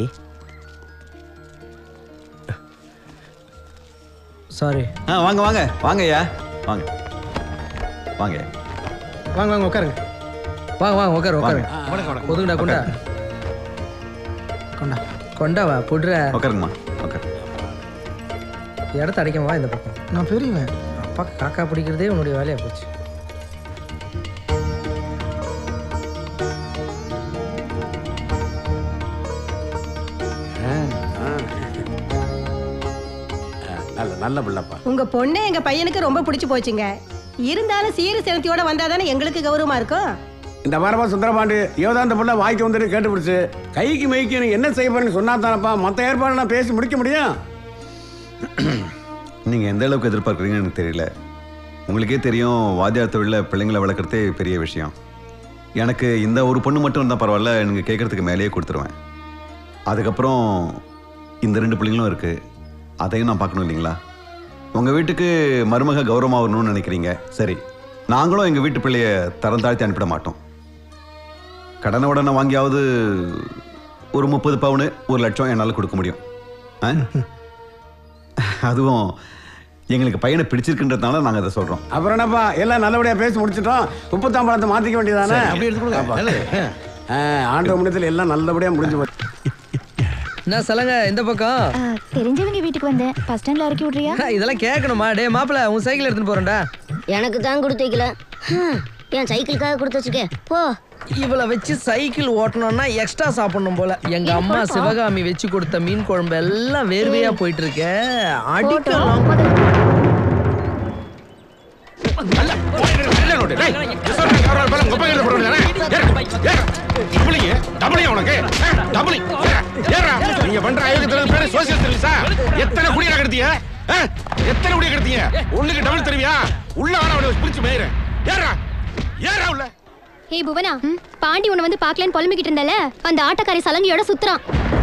G: சாரி
I: ஆ வாங்க வாங்க வாங்க ஐயா வாங்க வாங்க
K: வாங்க வாங்க உட்காருங்க
G: வாங்க வாங்க உட்காரு உட்காரு
I: வணக்கம், வணக்கம்.
G: ஒதுங்கடா கொண்டா
K: கொண்டா
G: கொண்டாவா புடுற
I: உட்காருங்கம்மா உட்காரு
G: இடத்த அடைக்கமா இந்த பக்கம்
K: நான் பெரியவன்
G: அப்பா காக்கா பிடிக்கிறதே உன்னுடைய வேலையா போச்சு
O: நல்ல நல்ல பிள்ளைப்பா
P: உங்க பொண்ணு எங்க பையனுக்கு ரொம்ப பிடிச்சு போச்சுங்க இருந்தாலும் சீரு செலுத்தியோட வந்தாதானே எங்களுக்கு கௌரவமா இருக்கும்
O: இந்த வாரமா சுந்தரபாண்டி யோதா இந்த பிள்ளை வாய்க்கு வந்துட்டு கேட்டு பிடிச்சு கைக்கு மைக்கு நீ என்ன செய்ய போறேன்னு சொன்னா தானப்பா மற்ற ஏற்பாடுலாம் பேசி முடிக்க முடியும்
I: நீங்க எந்த அளவுக்கு எதிர்பார்க்குறீங்கன்னு எனக்கு தெரியல உங்களுக்கே தெரியும் வாத்தியார் தொழிலில் பிள்ளைங்களை வளர்க்குறதே பெரிய விஷயம் எனக்கு இந்த ஒரு பொண்ணு மட்டும் இருந்தால் பரவாயில்ல எனக்கு கேட்குறதுக்கு மேலேயே கொடுத்துருவேன் அதுக்கப்புறம் இந்த ரெண்டு பிள்ளைங்களும் இருக்குது அதையும் நான் பார்க்கணும் இல்லைங்களா உங்கள் வீட்டுக்கு மருமக கௌரவமாக வரணும்னு நினைக்கிறீங்க சரி நாங்களும் எங்கள் வீட்டு பிள்ளைய தரம் தாழ்த்தி அனுப்பிட மாட்டோம் கடனை உடனே வாங்கியாவது ஒரு முப்பது பவுனு ஒரு லட்சம் என்னால் கொடுக்க முடியும் ஆ? அதுவும் எங்களுக்கு பையனை பிடிச்சிருக்குன்றதுனால நாங்கள் அதை சொல்கிறோம்
O: அப்புறம் என்னப்பா எல்லாம் நல்லபடியா பேசி முடிச்சிட்டோம் உப்புத்தாம் பழத்தை மாத்திக்க வேண்டியதானே
I: சரி, அப்படியே எடுத்துக்கொள்ளுங்க.
O: ஆப்பா.
I: நல்லது.
O: ஆ, ஆண்டவ முடியத்தில் எல்லாம் நல்லபடியா முடிஞ்சு போச்சு
G: என்ன சொல்லுங்க இந்த பக்கம்
F: தெரிஞ்சவங்க வீட்டுக்கு வந்தேன் பஸ் ஸ்டாண்ட்ல இறக்கி விட்றியா
G: இதெல்லாம் கேட்கணுமா டே மாப்பிள உன் சைக்கிள் எடுத்துட்டு போறேன்டா
Q: எனக்கு தான் கொடுத்து வைக்கல ஹம், என் சைக்கிளுக்காக கொடுத்து வச்சிருக்கேன் போ
G: இவளை வச்சு சைக்கிள் ஓட்டணும்னா எக்ஸ்ட்ரா சாப்பிடணும் போல எங்க
Q: இது
G: அம்மா
Q: போட்டோம்.
G: சிவகாமி வச்சு கொடுத்த மீன் குழம்பு எல்லாம் வேர்வையா போயிட்டு இருக்க அடிக்கலாம்
H: நீங்க பண்ற அயோக்கியத்தனம் பேரு சோசியல் சர்வீஸா எத்தனை குடியா கெடுத்தீங்க ஆ? எத்தனை குடியா கெடுத்தீங்க ஒண்ணுக்கு டபுள் தருவியா உள்ள வர அவனை பிடிச்சு மேயிரு ஏறா ஏறா உள்ள
R: ஏய் புவனா பாண்டி உன்னை வந்து பார்க்கலன்னு புலம்பிக்கிட்டு இருந்தல அந்த ஆட்டக்காரி சலங்கியோட சுத்துறான்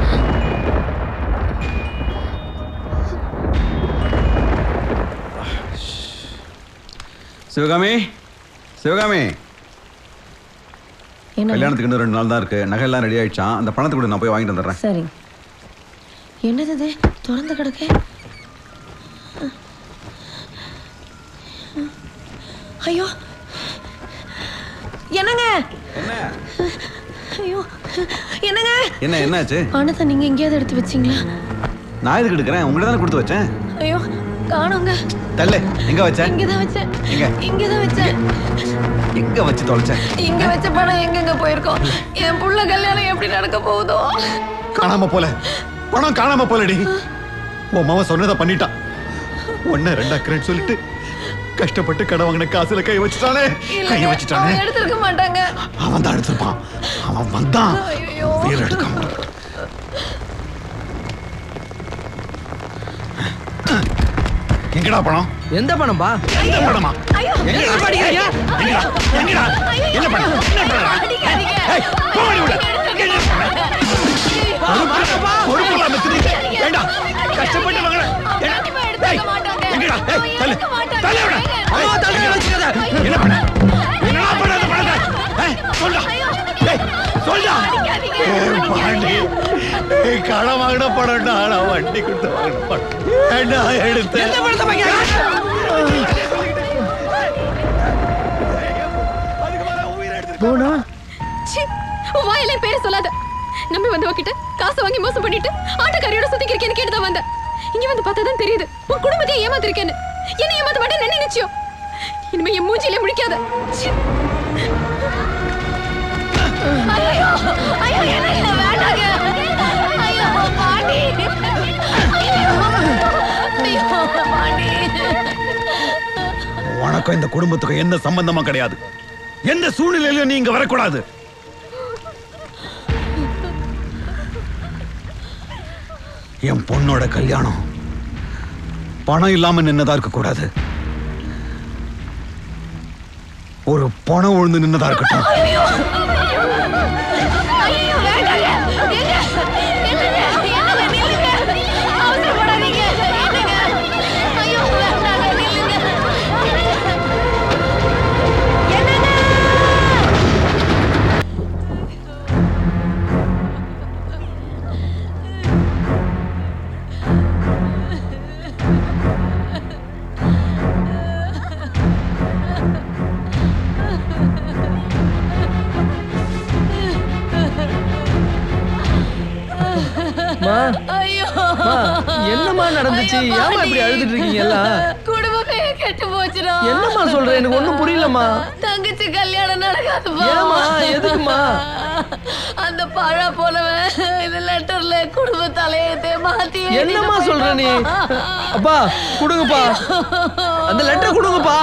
I: சிவகாமி சிவகாமி
B: என்ன
I: கல்யாணத்துக்கு இன்னும் ரெண்டு நாள் தான் இருக்கு நகையெல்லாம் ரெடி ஆயிடுச்சான் அந்த பணத்தை கூட நான் போய் வாங்கிட்டு வந்துடுறேன்
B: சரி என்னது இது திறந்து கிடக்கு ஐயோ என்னங்க ஐயோ என்னங்க
I: என்ன என்னாச்சு
B: பணத்தை நீங்க எங்கேயாவது எடுத்து வச்சீங்களா
I: நான் எதுக்கு எடுக்கிறேன் உங்களை தானே கொடுத்து வச்சேன்
B: ஐயோ காணோங்க
I: தள்ளு எங்க வச்ச
B: இங்கதான் வச்சேன்
I: எங்க
B: இங்கதான் வச்சேன்
I: எங்க வச்சு தொலைச்சேன்
L: இங்க வச்ச பணம் எங்கெங்க போயிருக்கோம் என் புள்ள கல்யாணம் எப்படி நடக்க போகுதோ
I: காணாம போல பணம் காணாம போலடி உன் மாவன் சொன்னதை பண்ணிட்டான் ஒன்னு ரெண்டா கிரெட் சொல்லிட்டு கஷ்டப்பட்டு கடை வாங்கின காசுல கை வச்சுட்டானே கை
L: இல்லைங்க
I: வச்சுட்டானே
L: அவங்க எடுத்திருக்க மாட்டாங்க
I: அவன் தான் எடுத்திருப்பான் அவன் வந்தான்
L: ஐயோ
I: உயிர் எடுக்க மாட்டான் எங்கடா பணம்
G: எந்த பணம்பா
I: எந்த பணமா
L: ஐயோ
I: எங்கடா படிக்கிறீங்க எங்கடா எங்கடா என்ன பணம் என்ன பணம் ஏய், போடி உள்ள. எங்க பணம்? பொறுப்பு- பொறுப்பு இல்லாம திரியுது. வேண்டாம். கஷ்டப்பட்டு வாங்கல. ஏய், எங்கடா? ஏய், தள்ளு. தள்ளு அவனை. ஏய், என்ன பண்ண? என்னடா பண்ண அந்த பணத்தை? ஏய், சொல்டா. ஏய், சொல்டா. ஏய், பாண்டி. ஏய், கடன் வாங்கின பணம்டா. நான் வட்டி கொடுத்து வாங்கின பணம். ஏண்டா எடுத்த?
B: போனா
R: ச்சீ, உன் வாயிலே பேரை சொல்லாத நம்பி வந்தவ கிட்ட காசு வாங்கி மோசம் பண்ணிட்டு ஆட்டக்காரியோட சுத்திக்கிறேன்னு கேட்டு தான் வந்தேன் இங்க வந்து பார்த்தா தான் தெரியுது உன் குடும்பத்தையே ஏமாத்திருக்கேன்னு என்ன ஏமாத்த மாட்டேன்னு என்ன நிச்சயம் இனிமே என் மூஞ்சிலே முடிக்காத ச்சீ.
L: ஐயோ ஐயோ எனக்கு வேண்டாங்க ஐயோ பாண்டி ஐயோ ஐயோ பாண்டி
I: உனக்கும் இந்த குடும்பத்துக்கும் எந்த சம்பந்தமும் கிடையாது எந்த சூழ்நிலையிலும் நீ இங்க வரக்கூடாது என் பொண்ணோட கல்யாணம் பணம் இல்லாம நின்னதா இருக்க கூடாது ஒரு பணம் விழுந்து நின்னதா இருக்கட்டும்
L: ஐயோ ஐயோ வேண்டாங்க ஏங்க என்னங்க என்னங்க நில்லுங்க அவசரப்படாதீங்க என்னங்க ஐயோ வேண்டாங்க நில்லுங்க
G: மா
L: ஐயோ
G: மா, என்னம்மா நடந்துச்சு?
L: ஐயோ,
G: ஏம்மா இப்படி
L: பாண்டி.
G: அழுதுட்டு இருக்கீங்க எல்லாம்?
L: குடும்பமே கெட்டு போச்சுடா
G: என்னம்மா சொல்ற? எனக்கு ஒண்ணும் புரியலம்மா.
L: தங்கச்சி கல்யாணம் நடக்காதுப்பா
G: ஏம்மா? எதுக்கும்மா?
L: அந்த பழா போனவன் இந்த லெட்டர்ல குடும்ப தலையத்தை மாத்தி
G: என்னம்மா சொல்ற நீ அப்பா கொடுங்கப்பா அந்த லெட்டர் கொடுங்கப்பா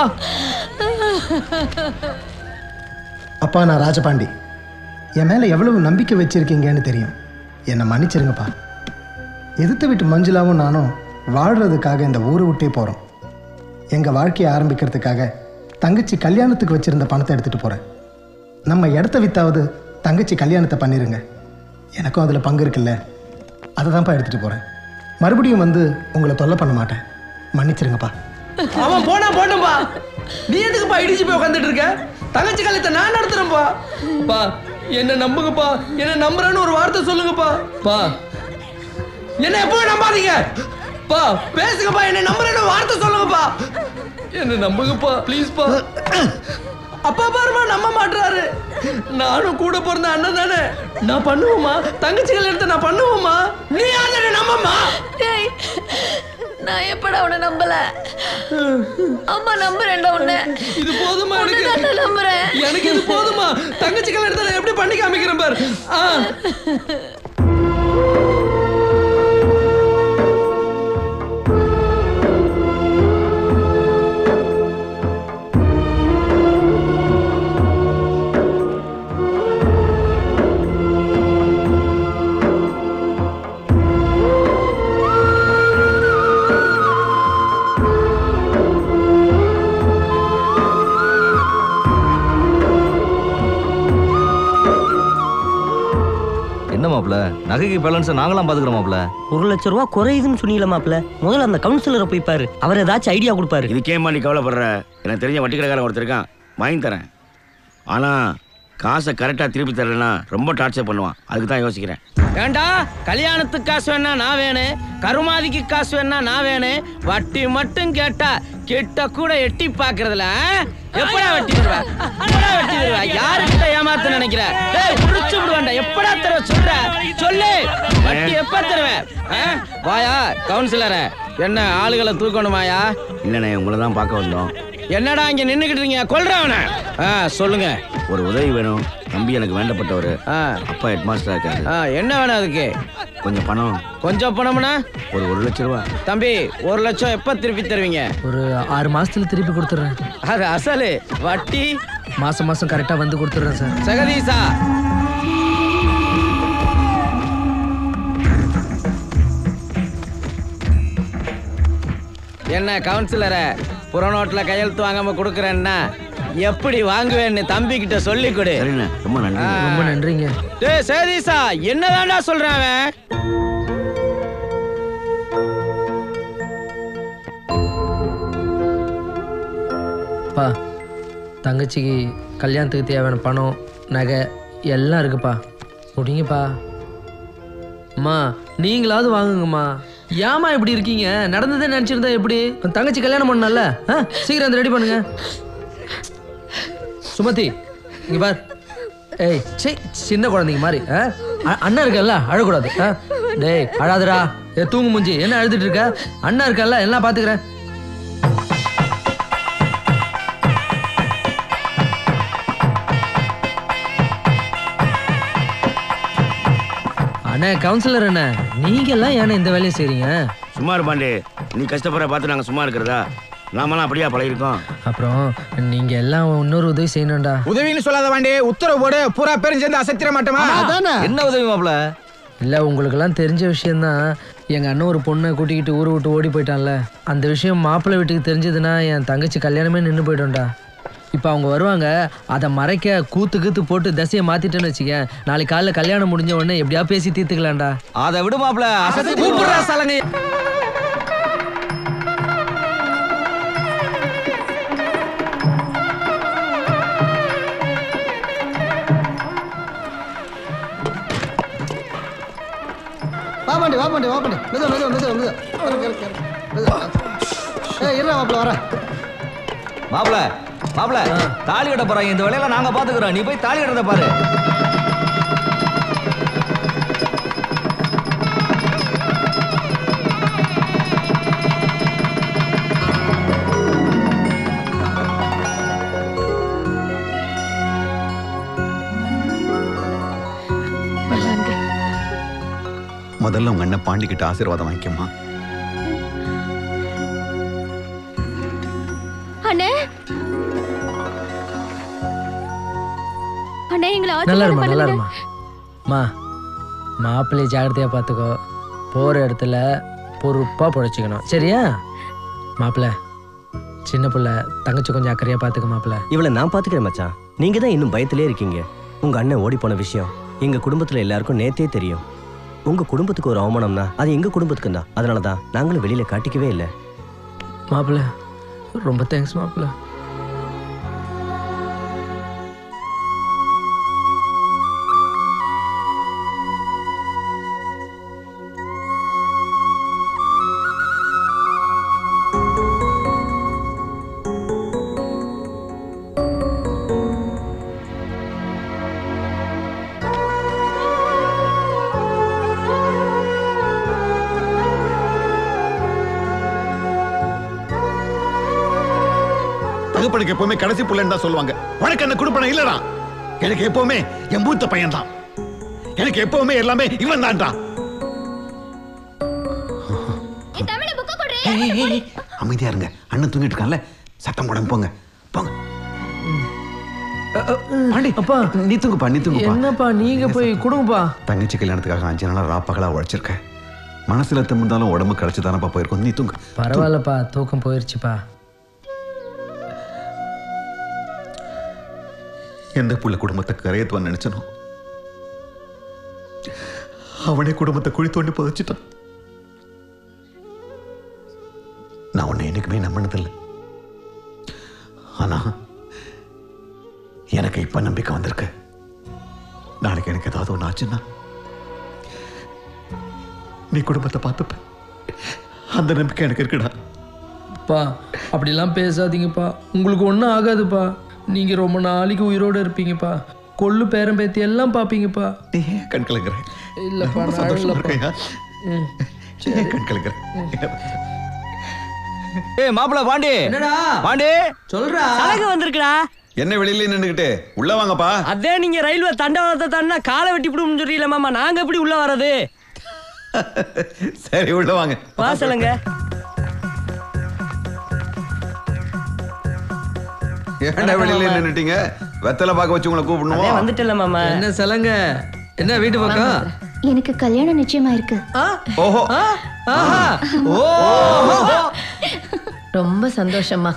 K: அப்பா நான் ராஜபாண்டி என் மேலே எவ்வளவு நம்பிக்கை வச்சிருக்கீங்கன்னு தெரியும் என்னை மன்னிச்சிருங்கப்பா எதிர்த்து விட்டு மஞ்சுளாவும் நானும் வாழ்றதுக்காக இந்த ஊரை விட்டே போகிறோம் எங்கள் வாழ்க்கையை ஆரம்பிக்கிறதுக்காக தங்கச்சி கல்யாணத்துக்கு வச்சிருந்த பணத்தை எடுத்துகிட்டு போகிறேன் நம்ம இடத்த வித்தாவது தங்கச்சி கல்யாணத்தை பண்ணிருங்க எனக்கும் அதில் பங்கு இருக்குல்ல அதை தான்ப்பா எடுத்துகிட்டு போகிறேன் மறுபடியும் வந்து உங்களை தொல்லை பண்ண மாட்டேன் மன்னிச்சிருங்கப்பா
G: அவன் போனா போட்டும்பா நீ எதுக்குப்பா இடிச்சு போய் உட்காந்துட்டு இருக்க தங்கச்சி கல்யாணத்தை நான் நடத்துறேன்ப்பா பா என்ன நம்புங்கப்பா என்ன நம்புறேன்னு ஒரு வார்த்தை சொல்லுங்கப்பா பா என்ன எப்பவும் நம்பாதீங்க பா பேசுங்கப்பா என்ன நம்புறேன்னு ஒரு வார்த்தை சொல்லுங்கப்பா என்ன நம்புங்கப்பா ப்ளீஸ்ப்பா அப்பா பாருமா நம்ப மாட்றாரு நானும் கூட பிறந்த அண்ணன் தானே நான் பண்ணுவோமா தங்கச்சி கல்யாணத்தை நான் பண்ணுவோமா நீ யாரு நம்பம்மா
L: டேய் நான் எப்படா உன்னை நம்பல அம்மா நம்புறேன்டா உன்னை
G: இது போதுமா எனக்கு
L: உன்னை நம்புறேன்
G: எனக்கு இது போதுமா தங்கச்சி கல்யாணத்தை நான் எப்படி பண்ணி காமிக்கிறேன் பார் ஆ.
S: என்ன மாப்ள நகைக்கு பேலன்ஸ் நாங்களாம் பாத்துக்கிறோம் மாப்ள
J: ஒரு லட்ச ரூபா குறையுதுன்னு சொன்னீங்களா மாப்ள முதல்ல அந்த கவுன்சிலரை போய் பாரு அவர் ஏதாச்சும் ஐடியா கொடுப்பாரு
H: இதுக்கேம்மா நீ கவலைப்படுற எனக்கு தெரிஞ்ச வட்டி கடைக்காரன் ஒருத்தர் இருக்கான் வாங்கி தரேன் ஆனால் காசை கரெக்டாக திருப்பி தரேன்னா ரொம்ப டார்ச்சர் பண்ணுவான் அதுக்கு தான் யோசிக்கிறேன்
C: ஏண்டா கல்யாணத்துக்கு காசு வேணா நான் வேணும் கருமாதிக்கு காசு வேணா நான் வேணும் வட்டி மட்டும் கேட்டா கிட்ட கூட எட்டி பாக்குறதுல எப்படா வெட்டி தருவ எப்படா வெட்டி தருவ யாருக்கிட்ட ஏமாத்த நினைக்கிற டேய் புடிச்சு விடுவாண்டா எப்படா தருவ சொல்ற சொல்லு வட்டி எப்ப தருவேன் ஆ? வாயா கவுன்சிலர என்ன ஆளுகளை தூக்கணுமாயா
H: இல்லைண்ணே உங்களை தான் பார்க்க வந்தோம்
C: என்னடா இங்க நின்னுகிட்டு இருக்கீங்க கொல்றவன சொல்லுங்க
H: ஒரு உதவி வேணும் தம்பி எனக்கு வேண்டப்பட்டவர் அப்பா ஹெட் மாஸ்டரா இருக்காரு
C: ஆ, என்ன வேணும் அதுக்கு
H: கொஞ்சம் பணம்
C: கொஞ்சம் பணம்னா
H: ஒரு ஒரு லட்ச ரூபா
C: தம்பி ஒரு லட்சம் எப்ப திருப்பி தருவீங்க
G: ஒரு ஆறு மாசத்துல திருப்பி கொடுத்துட்றேன்
C: அது அசலு வட்டி
G: மாசம் மாசம் கரெக்டா வந்து கொடுத்துட்றேன் சார்
C: சகதீசா என்ன கவுன்சிலர புறநோட்டில் கையெழுத்து வாங்காம கொடுக்குறேன்னா எப்படி வாங்குவேன்னு தம்பி கிட்ட சொல்லி கொடு
H: ரொம்ப நன்றி
G: ரொம்ப நன்றிங்க
C: டேய் சகதீசா என்னதான்டா சொல்றான் அவன்
G: பா தங்கச்சிக்கு கல்யாணத்துக்கு தேவையான பணம் நகை எல்லாம் இருக்குப்பா முடிங்கப்பா அம்மா நீங்களாவது வாங்குங்கம்மா ஏம்மா இப்படி இருக்கீங்க நடந்ததே நினச்சிருந்தா எப்படி உன் தங்கச்சி கல்யாணம் பண்ணல ஆ சீக்கிரம் வந்து ரெடி பண்ணுங்க சுமதி இங்க பார் ஏய் சே சின்ன குழந்தைங்க மாதிரி ஆ? அ- அண்ணன் இருக்கல்ல அழக்கூடாது ஆ? டேய் அழாதடா ஏ தூங்கு மூஞ்சி என்ன அழுதுட்டு இருக்க அண்ணன் இருக்கல்ல எல்லாம் பாத்துக்கிறேன் அண்ணே கவுன்சிலர் அண்ணே நீங்க எல்லாம் ஏன்னா இந்த வேலையை செய்றீங்க
H: சும்மா இரு பாண்டி நீ கஷ்டப்படுற பார்த்து நாங்கள் சும்மா இருக்கிறதா நாமெல்லாம் அப்படியா பழகிருக்கோம்
G: அப்புறம் நீங்க எல்லாம் இன்னொரு உதவி செய்யணும்டா
D: உதவின்னு சொல்லாத வாண்டி உத்தரவு போடு பூரா பேரும் சேர்ந்து அசத்திர மாட்டோமா
G: என்ன உதவி மாப்ள இல்ல உங்களுக்கெல்லாம் தெரிஞ்ச விஷயம்தான் எங்க அண்ணன் ஒரு பொண்ணை கூட்டிக்கிட்டு ஊரை விட்டு ஓடி போயிட்டான்ல அந்த விஷயம் மாப்பிள்ளை வீட்டுக்கு தெரிஞ்சதுன்னா என் தங்கச்சி கல்யாணமே நின்று போயிடும்டா இப்போ அவங்க வருவாங்க அதை மறைக்க கூத்து கீத்து போட்டு தசையை மாத்திட்டேன்னு வச்சுக்க நாளைக்கு காலைல கல்யாணம் முடிஞ்ச உடனே எப்படியா பேசி தீர்த்துக்கலாம்டா
S: அதை விடு மாப்ள
G: கூப்பிடுறா சலங்கை
K: வா பாண்டி வா பாண்டி வா பாண்டி மெதுவா மெதுவா மெதுவா மெதுவா இறக்கு, இறக்கு, இறக்கு. மெதுவா. ஏய் இருடா மாப்பிள வரேன்
S: மாப்ள மாப்ள தாலி கட்ட போறாங்க இந்த வேலையில நாங்க பாத்துக்கிறோம் நீ போய் தாலி கட்டத பாரு
I: முதல்ல உங்க அண்ணன் பாண்டிக்கிட்ட ஆசீர்வாதம் வாங்கிக்கம்மா
R: அண்ணே அண்ணே எங்களை
G: நல்லா
R: ஆசீர்வாதம்
G: இருமா நல்லா
R: பண்ணுங்க
G: இருமா மா மாப்பிள்ளைய ஜாகிரதையாக பார்த்துக்கோ போகிற இடத்துல பொறுப்பாக பிழைச்சிக்கணும் சரியா மாப்பிள்ளை சின்ன பிள்ளை தங்கச்சி கொஞ்சம் அக்கறையா பாத்துக்க மாப்பிள்ள
N: இவளை நான் பாத்துக்கிறேன் மச்சான் நீங்க தான் இன்னும் பயத்திலே இருக்கீங்க உங்க அண்ணன் ஓடி போன விஷயம் எங்க குடும்பத்துல எல்லாருக்கும் நேத்தே தெரியும் உங்க குடும்பத்துக்கு ஒரு அவமானம்னா அது எங்க குடும்பத்துக்கு தான் அதனால தான் நாங்களும் வெளியில காட்டிக்கவே இல்லை
G: மாப்பிள்ள ரொம்ப தேங்க்ஸ் மாப்பிள்ள
I: தகப்பனுக்கு எப்பவுமே கடைசி புள்ளன்னு தான் சொல்லுவாங்க உனக்கு அந்த குடுப்பனை இல்லடா எனக்கு எப்பவுமே என் மூத்த பையன் தான் எனக்கு எப்பவுமே எல்லாமே இவன் தான்டா ஏய், ஏய், ஏய், அமைதியா இருங்க அண்ணன் தூங்கிட்டு இருக்கான்ல சத்தம் போடாம போங்க போங்க பாண்டி
G: அப்பா
I: நீ தூங்குப்பா நீ தூங்குப்பா
G: என்னப்பா நீங்க போய் கொடுங்கப்பா
I: தங்கச்சி கல்யாணத்துக்காக அஞ்சு நாளா ராப்பகலா உழைச்சிருக்கேன் மனசுல திமிர்ந்தாலும் உடம்பு கழிச்சு தானப்பா போயிருக்கோம் நீ தூங்கு
G: பரவாயில்லப்பா தூக்கம் போயிருச்சுப்பா
I: எந்த புள்ள குடும்பத்தை கரையத்துவான் நினைச்சனோ அவனே குடும்பத்தை குழி தோண்டி புதைச்சிட்டான் நான் உன்னை என்னைக்குமே நம்பினதில்லை ஆனா எனக்கு இப்ப நம்பிக்கை வந்திருக்கு நாளைக்கு எனக்கு ஏதாவது ஒன்று ஆச்சுன்னா நீ குடும்பத்தை பார்த்துப்ப அந்த நம்பிக்கை எனக்கு இருக்குடா
G: பா அப்படிலாம் பேசாதீங்கப்பா உங்களுக்கு ஒன்றும் ஆகாதுப்பா நீங்க ரொம்ப நாளைக்கு உயிரோட இருப்பீங்கப்பா கொள்ளு பேரம் பேத்தி எல்லாம் பாப்பீங்கப்பா
I: நீ ஏன் கண் கலங்குற
G: இல்லப்பா
I: ரொம்ப
G: நான்
I: சந்தோஷமா
G: இல்லப்பா.
I: இருக்கையா
G: ம்,
I: ஏன் கண் கலங்குற
S: ஏய் மாப்பிள்ள பாண்டி
G: என்னடா
S: பாண்டி
G: சொல்றா
N: அழகு வந்திருக்குடா
I: என்ன வெளியில நின்னுகிட்டு உள்ள வாங்கப்பா
N: அதே நீங்க ரயில்வே தண்டவாளத்தை தாண்டா காலை வெட்டி விடும்னு சொல்றீங்களா மாமா நாங்க எப்படி உள்ள வர்றது
I: சரி உள்ள வாங்க
N: வாசலுங்க
I: ஏன்டா வெளியில நின்னுட்டீங்க வெத்தலை பாக்க வச்சு உங்களை கூப்பிடணுமா
N: வந்துட்டல மாமா
G: என்ன சலங்க என்ன வீட்டு பக்கம்
F: எனக்கு கல்யாணம் நிச்சயமா இருக்கு
I: ஓஹோ
G: ஆஹா ஓ
B: ரொம்ப சந்தோஷமா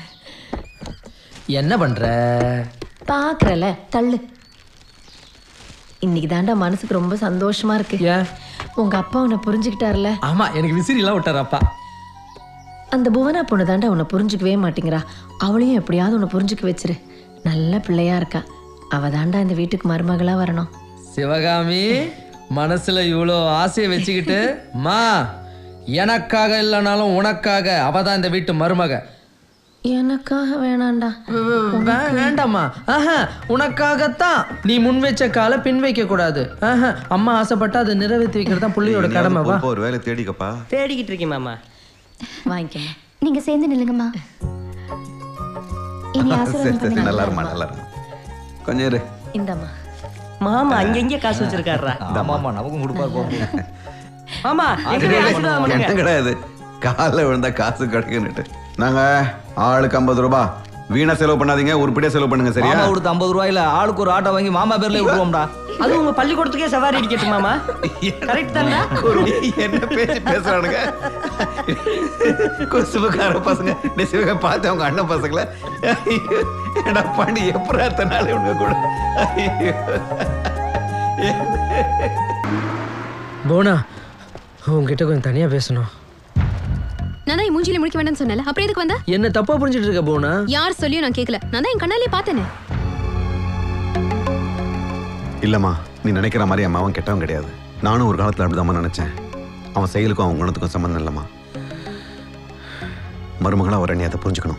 G: என்ன பண்ற
B: பாக்குறல தள்ளு இன்னைக்கு தாண்டா மனசுக்கு ரொம்ப சந்தோஷமா இருக்கு உங்க அப்பா உன்னை புரிஞ்சுக்கிட்டாருல
G: ஆமா எனக்கு விசிறிலாம் விட்டாரு அப்பா
B: அந்த புவனா பொண்ணு தாண்டா உன்னை புரிஞ்சுக்கவே மாட்டேங்கிறா அவளையும் எப்படியாவது உன்னை புரிஞ்சுக்க வச்சிரு நல்ல பிள்ளையா இருக்கா அவ தாண்டா இந்த வீட்டுக்கு மருமகளா வரணும்
G: சிவகாமி மனசுல இவ்வளோ ஆசையை வச்சுக்கிட்டு மா எனக்காக இல்லைனாலும் உனக்காக அவ தான் இந்த வீட்டு மருமக
B: எனக்காக வேணாண்டா
G: வே- வேண்டாம்மா ஆஹா உனக்காகத்தான் நீ முன் வச்ச காலை பின் வைக்க கூடாது ஆஹா அம்மா ஆசைப்பட்டா அதை நிறைவேற்றி வைக்கிறது தான் புள்ளியோட கடமை வா
I: ஒரு வேலை தேடிக்கப்பா
N: தேடிக்கிட்டு இருக்கேன் மாமா
B: வாங்கிக்கமா
F: நீங்க சேர்ந்து நில்லுங்கம்மா இனி
I: சரி
F: ஆசீர்வாதம்
I: சரி
F: பண்ணுங்க
I: நல்லா இருமா நல்லா இருமா கொஞ்சம் இரு
B: இந்தாம்மா
N: மாமா அங்கங்க காசு வச்சிருக்காருடா
S: ஆமாமா நமக்கும் கொடுப்பாரு போகும்
N: மாமா எங்க போய் ஆசீர்வாதம் பண்ணுங்க
I: என்ன கிடையாது காலைல விழுந்தா காசு கிடைக்குன்னுட்டு நாங்க ஆளுக்கு ஐம்பது ரூபாய் வீணா செலவு பண்ணாதீங்க உருப்படியா செலவு பண்ணுங்க சரியா
S: மாமா கொடுத்த ஐம்பது ரூபாயில ஆளுக்கு ஒரு ஆட்டோ வாங்கி மாமா பேர்ல விட்டுருவோம்டா
N: அது உங்க பள்ளிக்கூடத்துக்கே சவாரி அடிக்கட்டு மாமா கரெக்ட் தானே
I: என்ன பேச்சு பேசுறானுங்க குசுபுக்கார பசங்க டேய் சிவக பார்த்து அவங்க அண்ணன் பசங்கள என்ன பண்ணி எப்படா தனால இவங்க கூட ஐயோ.
G: போனா உன்கிட்ட கொஞ்சம் தனியா பேசணும்
R: நான் தான் என் மூஞ்சில முடிக்க வேண்டாம்னு சொன்னல அப்புறம் எதுக்கு வந்த
G: என்ன தப்பா புரிஞ்சிட்டு இருக்க போனா
R: யார் சொல்லியும் நான் கேட்கல நான் தான் என் கண்ணாலே பார்த்தேனே
I: இல்லம்மா நீ நினைக்கிற மாதிரி அம்மா அவன் கெட்டவன் கிடையாது நானும் ஒரு காலத்துல அப்படிதாம்மா நினைச்சேன் அவன் செயலுக்கும் அவன் குணத்துக்கும் சம்மந்தம் இல்லம்மா மருமகளா வர நீ அதை புரிஞ்சுக்கணும்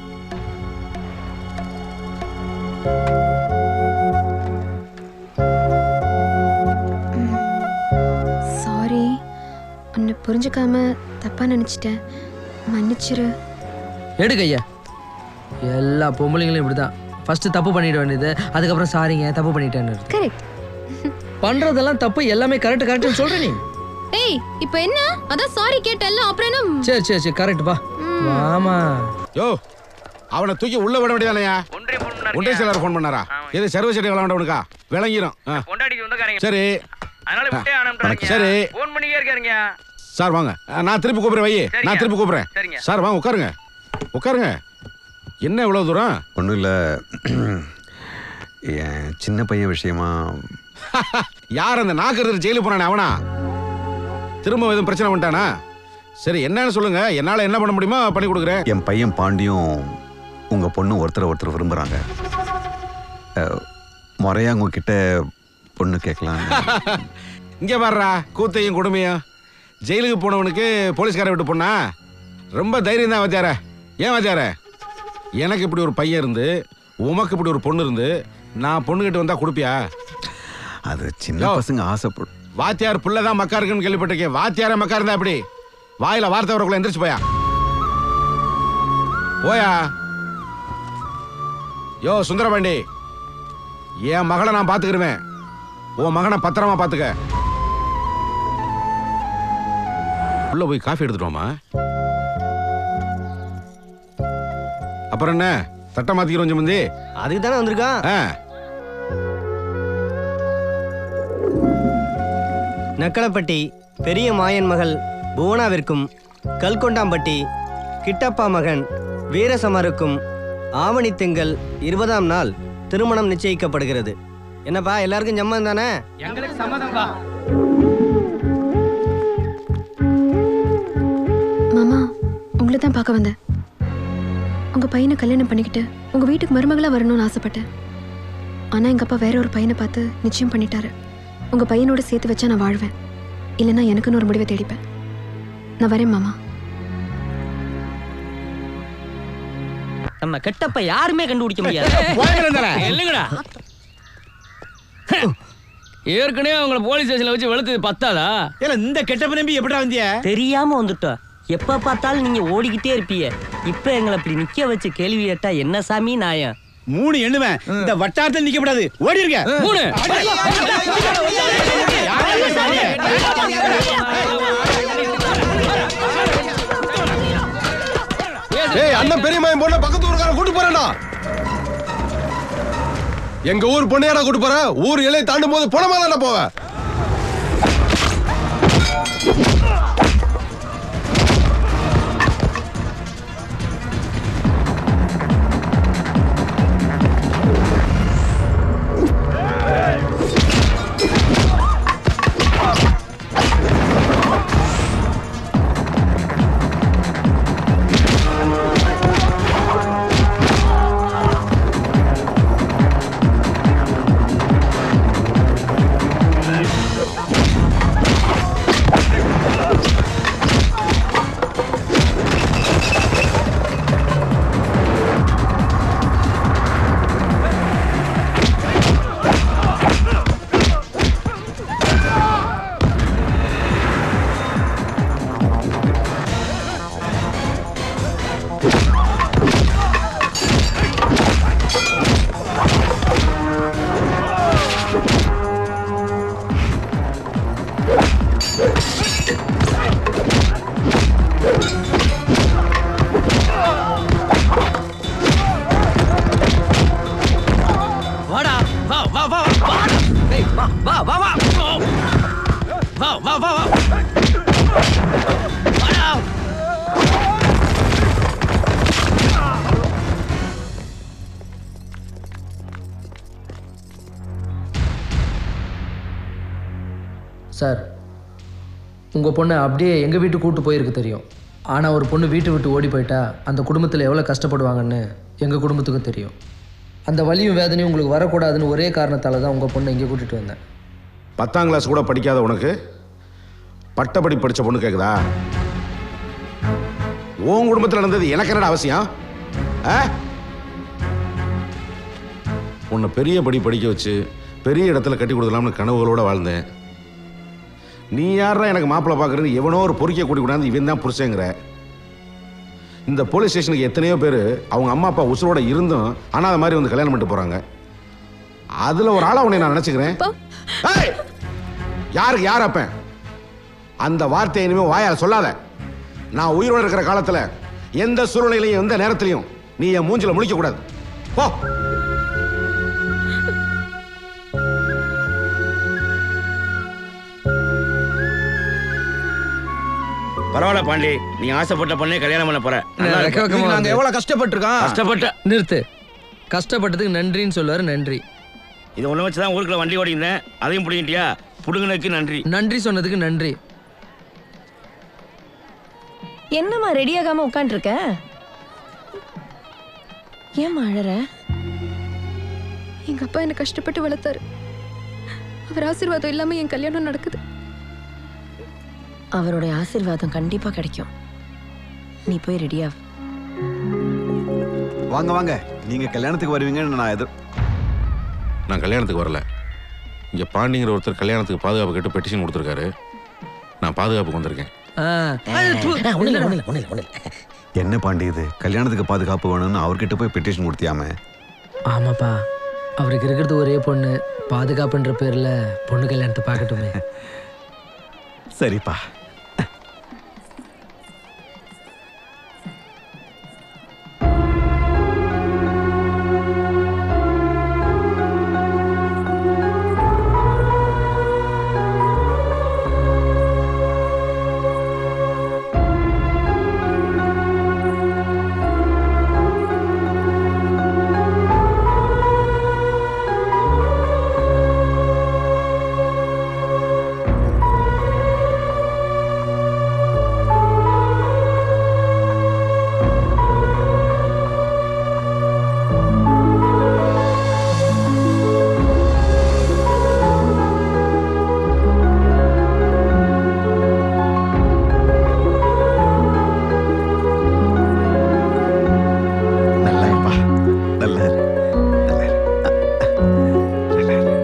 R: சாரி உன்னை புரிஞ்சுக்காம தப்பா நினைச்சிட்டேன் மன்னிச்சிரு
G: எடு கையா எல்லா பொம்பளைங்களும் இப்படிதான் ஃபர்ஸ்ட் தப்பு பண்ணிட வேண்டியது அதுக்கப்புறம் சாரிங்க தப்பு பண்ணிட்டேன்னு
R: கரெக்ட்
G: பண்றதெல்லாம் தப்பு எல்லாமே கரெக்ட் கரெக்ட்னு சொல்ற நீ
R: ஏய் இப்போ என்ன அதான் சாரி கேட்டல்ல அப்புறம் என்ன
G: சரி சரி சரி கரெக்ட் பா வாமா
D: யோ அவனை தூக்கி உள்ள விட வேண்டியதானயா ஒன்றிய செயலர் ஃபோன் பண்ணாரா இது சர்வ செடி விளாண்டவனுக்கா விளங்கிரும் ஆ.
C: பொண்டாடிக்கு சொந்தக்காரங்க
D: சரி
C: அதனால விட்டே
D: வணக்கம். சரி.
C: ஃபோன் பண்ணியே இருக்காருங்க
D: சார் வாங்க நான் திருப்பி கூப்பிடுறேன் வை
C: சரிங்க.
D: நான் திருப்பி கூப்பிடுறேன்
C: சரிங்க.
D: சார் வாங்க உட்காருங்க உட்காருங்க என்ன இவ்வளவு தூரம்
T: ஒன்றும் இல்லை என் சின்ன பையன் விஷயமா
D: யார் அந்த நாக்கு ஜெயிலுக்கு போனானே அவனா திரும்ப எதுவும் பிரச்சனை பண்ணிட்டானா சரி என்னன்னு சொல்லுங்க என்னால என்ன பண்ண முடியுமோ பண்ணி கொடுக்குறேன்
T: என் பையன் பாண்டியும் உங்கள் பொண்ணு ஒருத்தரை ஒருத்தர் விரும்புகிறாங்க முறையாக உங்ககிட்ட பொண்ணு கேட்கலாம்
D: இங்க பாருடா கூத்தையும் கொடுமையும் ஜெயிலுக்கு போனவனுக்கு போலீஸ்கார விட்டு போனா ரொம்ப தைரியம் தான் வாத்தியார ஏன் வாத்தியார எனக்கு இப்படி ஒரு பையன் இருந்து உமக்கு இப்படி ஒரு பொண்ணு இருந்து நான் பொண்ணு கிட்ட வந்தா கொடுப்பியா
T: அது சின்ன பசங்க ஆசைப்படும்
D: வாத்தியார் புள்ள தான் மக்கா இருக்குன்னு கேள்விப்பட்டிருக்கேன் வாத்தியார மக்கா இருந்தா எப்படி வாயில வார்த்தை வரக்குள்ள எந்திரிச்சு போயா போயா யோ சுந்தரபாண்டி என் மகளை நான் பாத்துக்கிருவேன் உன் மகனை பத்திரமா பாத்துக்க உள்ள போய் காஃபி எடுத்துட்டோமா அப்புறம் என்ன தட்டை மாத்திக்கிறோம் கொஞ்சம் முந்தி
N: அதுக்கு தானே வந்திருக்கான்
D: ஆ
N: நக்கலப்பட்டி பெரிய மாயன் மகள் புவனாவிற்கும் கல்கொண்டாம்பட்டி கிட்டப்பா மகன் வீரசமருக்கும் ஆவணி திங்கள் இருபதாம் நாள் திருமணம் நிச்சயிக்கப்படுகிறது என்னப்பா எல்லாருக்கும் ஜம்மன் தானே
C: எங்களுக்கு சம்மதம்பா
R: மாமா உங்களை தான் பார்க்க வந்தேன் உங்க பையனை கல்யாணம் பண்ணிக்கிட்டு உங்க வீட்டுக்கு மருமகளா வரணும்னு ஆசைப்பட்டேன் ஆனா எங்க அப்பா வேற ஒரு பையனை பார்த்து நிச்சயம் பண்ணிட்டாரு உங்க பையனோட சேர்த்து வச்சா நான் வாழ்வேன் இல்லைன்னா எனக்குன்னு ஒரு முடிவை தேடிப்பேன் நான் வரேன் மாமா
J: நம்ம கெட்டப்ப யாருமே கண்டுபிடிக்க முடியாது
C: இல்லைங்கடா ஏற்கனவே அவங்கள போலீஸ் ஸ்டேஷன்ல வச்சு வெளுத்து பத்தாதா
J: இல்ல இந்த கெட்டப்ப நம்பி எப்படா வந்திய தெரியாம வந்துட்டோம் எப்ப பார்த்தாலும் நீங்க ஓடிக்கிட்டே இருப்பீங்க இப்ப எங்களை இப்படி நிக்க வச்சு கேள்வி கேட்டா என்ன சாமி நாயம்
O: மூணு எண்ணுவேன் இந்த வட்டாரத்தில் நிக்க கூடாது ஓடி இருக்க
C: மூணு
U: ஏய் அண்ணன் பெரிய மகன் பொண்ணை பக்கத்து ஊருக்காரன் கூட்டு போறேன்டா எங்க ஊர் பொண்ணையாடா கூட்டு போறேன் ஊர் எல்லையை தாண்டும் போது புனமா தானே போவேன்
C: வாடா வா வா வா வா ஏய் வா வா வா வா வா வா வா வா வாடா
G: சார் உங்கள் பொண்ணை அப்படியே எங்கள் வீட்டுக்கு கூட்டு போயிருக்கு தெரியும் ஆனால் ஒரு பொண்ணு வீட்டை விட்டு ஓடி போயிட்டா அந்த குடும்பத்தில் எவ்வளோ கஷ்டப்படுவாங்கன்னு எங்கள் குடும்பத்துக்கும் தெரியும் அந்த வலியும் வேதனையும் உங்களுக்கு வரக்கூடாதுன்னு ஒரே காரணத்தால் தான் உங்கள் பொண்ணை இங்கே கூட்டிகிட்டு வந்தேன்
D: பத்தாம் கிளாஸ் கூட படிக்காத உனக்கு பட்டப்படி படிச்ச பொண்ணு கேக்குதா உன் குடும்பத்தில் நடந்தது எனக்கு என்னடா அவசியம் ஆ? உன்னை பெரிய படி படிக்க வச்சு பெரிய இடத்துல கட்டி கொடுக்கலாம்னு கனவுகளோட வாழ்ந்தேன் நீ யாரா எனக்கு மாப்பிள்ளை பார்க்கறது எவனோ ஒரு பொறுக்கிய கூட்டி கொண்டாந்து இவன் தான் புருஷங்கிற இந்த போலீஸ் ஸ்டேஷனுக்கு எத்தனையோ பேர் அவங்க அம்மா அப்பா உசுரோட இருந்தும் அனாதை மாதிரி வந்து கல்யாணம் பண்ணிட்டு போறாங்க அதுல ஒரு ஆளா உன்னை நான் நினைச்சுக்கிறேன் ஏய்! யாருக்கு யார் அப்பன் அந்த வார்த்தையை இனிமே வாயால சொல்லாத நான் உயிரோட இருக்கிற காலத்துல எந்த சூழ்நிலையிலையும் எந்த நேரத்திலையும் நீ என் மூஞ்சில முழிக்க கூடாது போ
H: பரவாயில்ல பாண்டி நீ ஆசைப்பட்ட பொண்ணே கல்யாணம் பண்ண போற நல்லா
G: நான்
H: இருக்கு.
G: வெக்க வெக்கமா
A: நாங்க
G: வந்து-
A: எவ்வளவு கஷ்டப்பட்டிருக்கோம்
H: கஷ்டப்பட்ட
G: நிறுத்து கஷ்டப்பட்டதுக்கு நன்றின்னு சொல்லுவாரு நன்றி
H: இது ஒண்ணு வச்சு தான் ஊருக்குள்ள வண்டி ஓடிக்கிறேன் அதையும் பிடிங்கிட்டியா புடுங்கினதுக்கு நன்றி
G: நன்றி சொன்னதுக்கு நன்றி
B: என்னம்மா ரெடியாகாம உட்காந்துருக்க ஏம்மா அழற
R: எங்க அப்பா என்ன கஷ்டப்பட்டு வளர்த்தாரு அவர் ஆசீர்வாதம் இல்லாம என் கல்யாணம் நடக்குது
B: அவருடைய ஆசீர்வாதம் கண்டிப்பா கிடைக்கும் நீ போய் ரெடியா
T: வாங்க வாங்க நீங்க கல்யாணத்துக்கு வருவீங்கன்னு நான் எதிர்
D: நான் கல்யாணத்துக்கு வரல இங்கே பாண்டிங்கிற ஒருத்தர் கல்யாணத்துக்கு பாதுகாப்பு கேட்டு பெட்டிஷன் கொடுத்துருக்காரு நான் பாதுகாப்புக்கு வந்திருக்கேன்
T: என்ன பாண்டி இது கல்யாணத்துக்கு பாதுகாப்பு வேணும்னு அவர்கிட்ட போய் பெட்டிஷன் கொடுத்தியாம
G: ஆமாப்பா அவருக்கு இருக்கிறது ஒரே பொண்ணு பாதுகாப்புன்ற பேர்ல பொண்ணு கல்யாணத்தை பார்க்கட்டுமே
T: சரிப்பா நல்லா இருப்பா நல்லா இரு. நல்லா இரு. நல்லா இரு.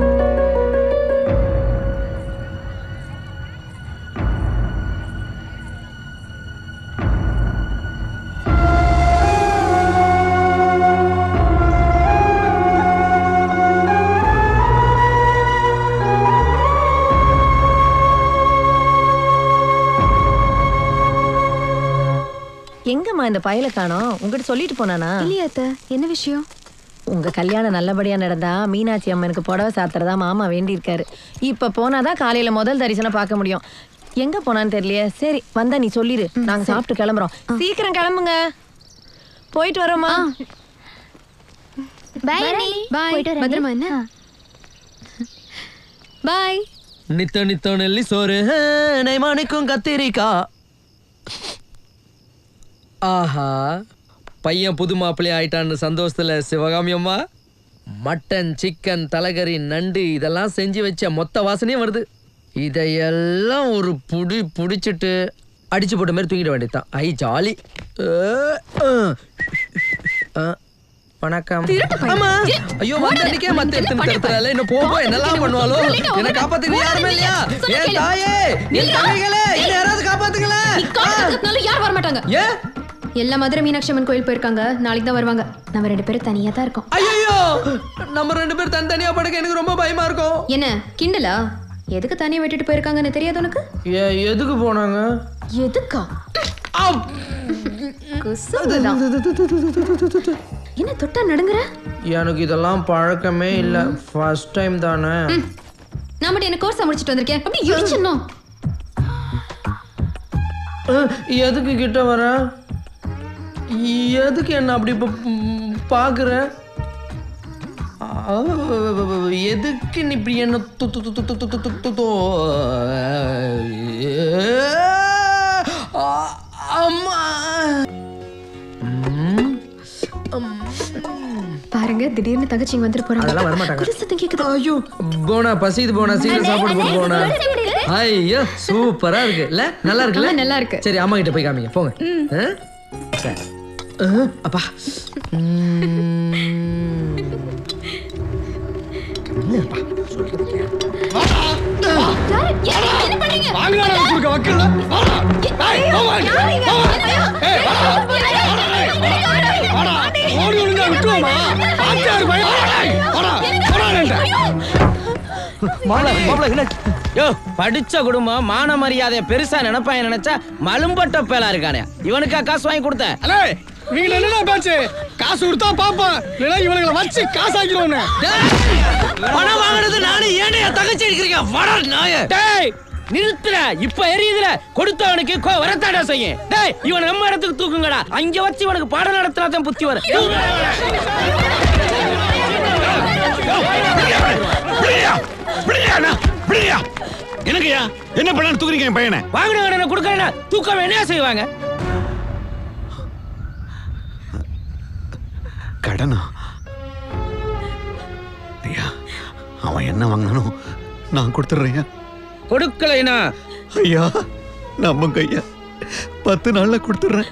B: எங்கம்மா இந்த பயலை காணோம் உங்ககிட்ட சொல்லிட்டு போனானா
R: இல்லையா அத்தை என்ன விஷயம்
B: உங்க கல்யாணம் நல்லபடியா நடந்தா மீனாட்சி அம்மனுக்கு புடவை சாத்துறதா மாமா வேண்டியிருக்காரு இப்ப போனாதான் காலையில முதல் தரிசனம் பார்க்க முடியும் எங்க போனான்னு தெரியலையே சரி வந்தா நீ சொல்லிடு நாங்க சாப்பிட்டு கிளம்புறோம் சீக்கிரம் கிளம்புங்க போயிட்டு வரோமா
R: பாய் பாய் பத்திரமா என்ன பாய்
G: நித்த நித்த நெல்லி சோறு நெய்மானிக்கும் கத்திரிக்கா ஆஹா பையன் புது மாப்பிள்ளை ஆயிட்டான்னு சந்தோஷத்துல சிவகாமி அம்மா மட்டன் சிக்கன் தலைகறி நண்டு இதெல்லாம் செஞ்சு வச்ச மொத்த வாசனையும் வருது இதையெல்லாம் ஒரு புடி புடிச்சிட்டு அடிச்சு போட்ட மாதிரி தூங்கிட வேண்டியதுதான் ஐ ஜாலி வணக்கம் ஆமா ஐயோ வந்தன்னைக்கே மத்த எடுத்து தரத்துல என்ன போக என்னெல்லாம் பண்ணுவாளோ என்ன காப்பாத்துக்கு யாருமே இல்லையா ஏன் தாயே என் தங்கைகளே என்ன யாராவது காப்பாத்துங்களேன்
R: காலத்துக்குனால யார் வர மாட்டாங்க
G: ஏன்
R: எல்லா மதுரை மீனாட்சி அம்மன் கோயில் போயிருக்காங்க நாளைக்கு தான் வருவாங்க நம்ம ரெண்டு பேரும் தனியா தான் இருக்கோம்
G: ஐயோ நம்ம ரெண்டு பேர் தனித்தனியா படுக்க எனக்கு ரொம்ப பயமா இருக்கும்
R: என்ன கிண்டலா எதுக்கு தனியா விட்டுட்டு போயிருக்காங்கன்னு தெரியாது உனக்கு
G: ஏ எதுக்கு போனாங்க
R: எதுக்கா குசும்புதான். என்ன தொட்டா நடுங்குற
G: எனக்கு இதெல்லாம் பழக்கமே இல்ல ஃபர்ஸ்ட் டைம் தானே
R: நான் மட்டும் என்ன கோர்ஸ் முடிச்சிட்டு வந்திருக்கேன் அப்படி இடிச்சிடணும்
G: அஹ், எதுக்கு கிட்ட வர எதுக்கு என்ன அப்படி ப- ம், பாக்குற ஆ, எதுக்கு நீ இப்படி என்ன து- து- து- து- து- து- து- து- து- ஆ, அம்மா
R: பாருங்க திடீர்னு தங்கச்சி இங்க வந்துட்டு போறாங்க
G: அதெல்லாம் வரமாட்டாங்க.
R: குரு சத்தம் கேக்குது
G: ஐயோ போனா பசிது போனா சீக்கிரம் சாப்பாடு போட்டு போனா ஐயோ சூப்பரா இருக்கு இல்ல நல்லா இருக்குல்ல
R: ஆமா, நல்லா இருக்கு.
G: சரி அம்மா கிட்ட போய் காமிங்க போங்க ஆ? சரி. ஆ, அப்பா
R: என்ன பண்ணீங்க
O: வாங்கடா குறுக்க வக்கல வாடா ஏய் போவாங்க போவாங்க ஏய் வாடா வாடா ஓடி ஒழுங்கா விட்டுருமா ஆச்சார் பையன் வாடா வாடா வாடா
C: யோ படிச்ச குடும்பம் மான மரியாதைய பெருசா நினைப்பாங்க நினைச்சா மலும்பட்ட பேலா இருக்கானே இவனுக்கா காசு வாங்கி கொடுத்த
O: அலே இவங்க என்ன பேச்சு காசு கொடுத்தா பாப்போம் இல்லைன்னா இவனுங்களை வச்சு காசு ஆக்கிடுவோன்னு
C: பணம் வாங்குறது நானு ஏனே என் தங்கச்சி இருக்கிறீங்க வட நாய
O: டேய்
C: நிறுத்துற இப்ப எரியுதுல கொடுத்தவனுக்கு கோ வரத்தாடா செய்யும் டேய் இவன் நம்ம இடத்துக்கு தூக்குங்கடா அங்க வச்சு இவனுக்கு பாடம் நடத்தினா தான் புத்தி வரும்
I: விடுயா விடுயா விடுயா எனக்குயா என்ன பண்ணாலும் தூக்குறீங்க என் பையனை
C: வாங்கின கடனை கொடுக்கறா தூக்கம் என்ன செய்வாங்க
I: கடனா ஐயா அவன் என்ன வாங்கினானோ நான் கொடுத்துட்றேன்
C: கொடுக்கலைனா
I: ஐயா நம்புங்க ஐயா பத்து நாள்ல கொடுத்துட்றேன்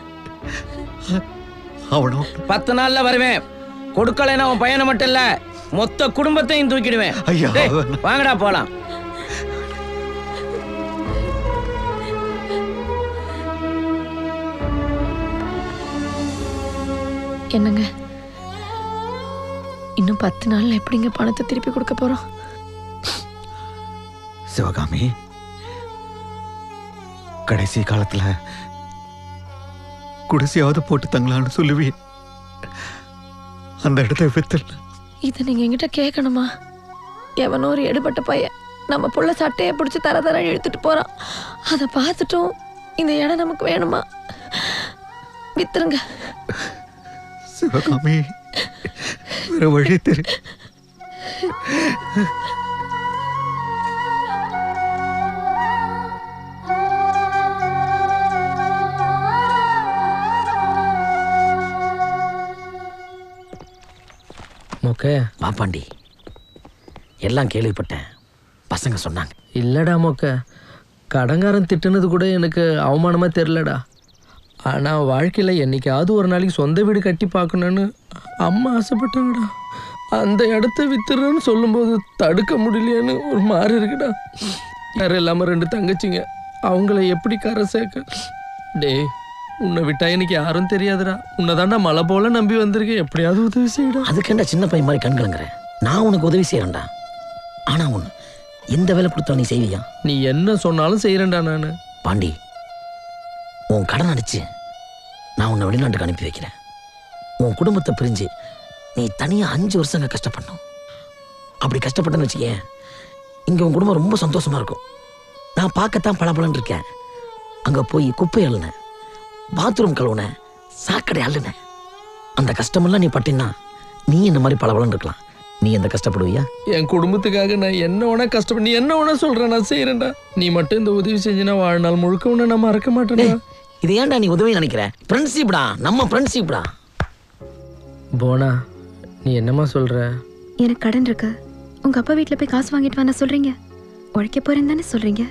I: அவனும்
C: பத்து நாள்ல வருவேன் கொடுக்கலைன்னா உன் பையனை மட்டும் இல்ல மொத்த குடும்பத்தையும் தூக்கிடுவேன்
I: ஐயா,
C: டேய், வாங்கடா போலாம்
L: என்னங்க இன்னும் பத்து நாள்ல எப்படிங்க பணத்தை திருப்பி கொடுக்க போறோம்
I: சிவகாமி கடைசி காலத்துல குடிசையாவது போட்டு தங்கலான்னு சொல்லுவி அந்த இடத்த வித்துல
L: இதை நீங்க என்கிட்ட கேட்கணுமா எவனோ ஒரு எடுபட்ட பையன் நம்ம புள்ள சட்டையை பிடிச்சி தர தர இழுத்துட்டு போறான் அதை பார்த்துட்டும் இந்த இடம் நமக்கு வேணுமா வித்துருங்க
I: சிவகாமி வேற வழி தெரி
G: மொக்க
C: பாப்பாண்டி எல்லாம் கேள்விப்பட்டேன் பசங்க சொன்னாங்க
G: இல்லடா மொக்க கடங்காரன் திட்டுனது கூட எனக்கு அவமானமா தெரிலடா ஆனா வாழ்க்கையில என்னைக்காவது ஒரு நாளைக்கு சொந்த வீடு கட்டி பார்க்கணும்னு அம்மா ஆசைப்பட்டாங்கடா அந்த இடத்த வித்துறேன்னு சொல்லும்போது தடுக்க முடியலையேன்னு ஒரு மாதிரி இருக்குடா யாரும் இல்லாம ரெண்டு தங்கச்சிங்க அவங்கள எப்படி கரை சேர்க்க டேய் உன்னை விட்டா எனக்கு யாரும் தெரியாதுடா உன்னை தாண்டா மலை போல நம்பி வந்திருக்கேன் எப்படியாவது உதவி செய்யடா
C: அதுக்கேண்டா சின்ன பையன் மாதிரி கண் கலங்குறேன் நான் உனக்கு உதவி செய்யறேன்டா ஆனா ஒண்ணு எந்த வேலை கொடுத்தா நீ செய்வியா
G: நீ என்ன சொன்னாலும் செய்யறேன்டா நானு
C: பாண்டி உன் கடன் அடிச்சு நான் உன்னை வெளிநாட்டுக்கு அனுப்பி வைக்கிறேன் உன் குடும்பத்தை பிரிஞ்சு நீ தனியா அஞ்சு வருஷங்க கஷ்டப்படணும் அப்படி கஷ்டப்பட்டேன்னு வச்சுக்கேன் இங்க உன் குடும்பம் ரொம்ப சந்தோஷமா இருக்கும் நான் பார்க்கத்தான் பளபளன்னு இருக்கேன் அங்க போய் குப்பை அள்ளினேன் பாத்ரூம் கழுவுனேன் சாக்கடை அள்ளுனேன் அந்த கஷ்டமெல்லாம் நீ பட்டினா நீ இந்த மாதிரி பளபளன்னு இருக்கலாம் நீ எந்த கஷ்டப்படுவியா
G: என் குடும்பத்துக்காக நான் என்ன வேணா கஷ்டப்பட நீ என்ன வேணா சொல்ற நான் செய்யறேன்டா நீ மட்டும் இந்த உதவி செஞ்சினா வாழ்நாள் முழுக்க உன்னை நான் மறக்க மாட்டேன்டா
C: இது ஏன்டா நீ உதவி நினைக்கிற ஃப்ரெண்ட்ஷிப்டா நம்ம ஃப்ரெண்ட்ஷிப்டா
G: போனா நீ என்னம்மா சொல்ற
R: எனக்கு கடன் இருக்கு உங்க அப்பா வீட்ல போய் காசு வாங்கிட்டு வான சொல்றீங்க உழைக்க போறேன்னு தானே சொல்றீங்க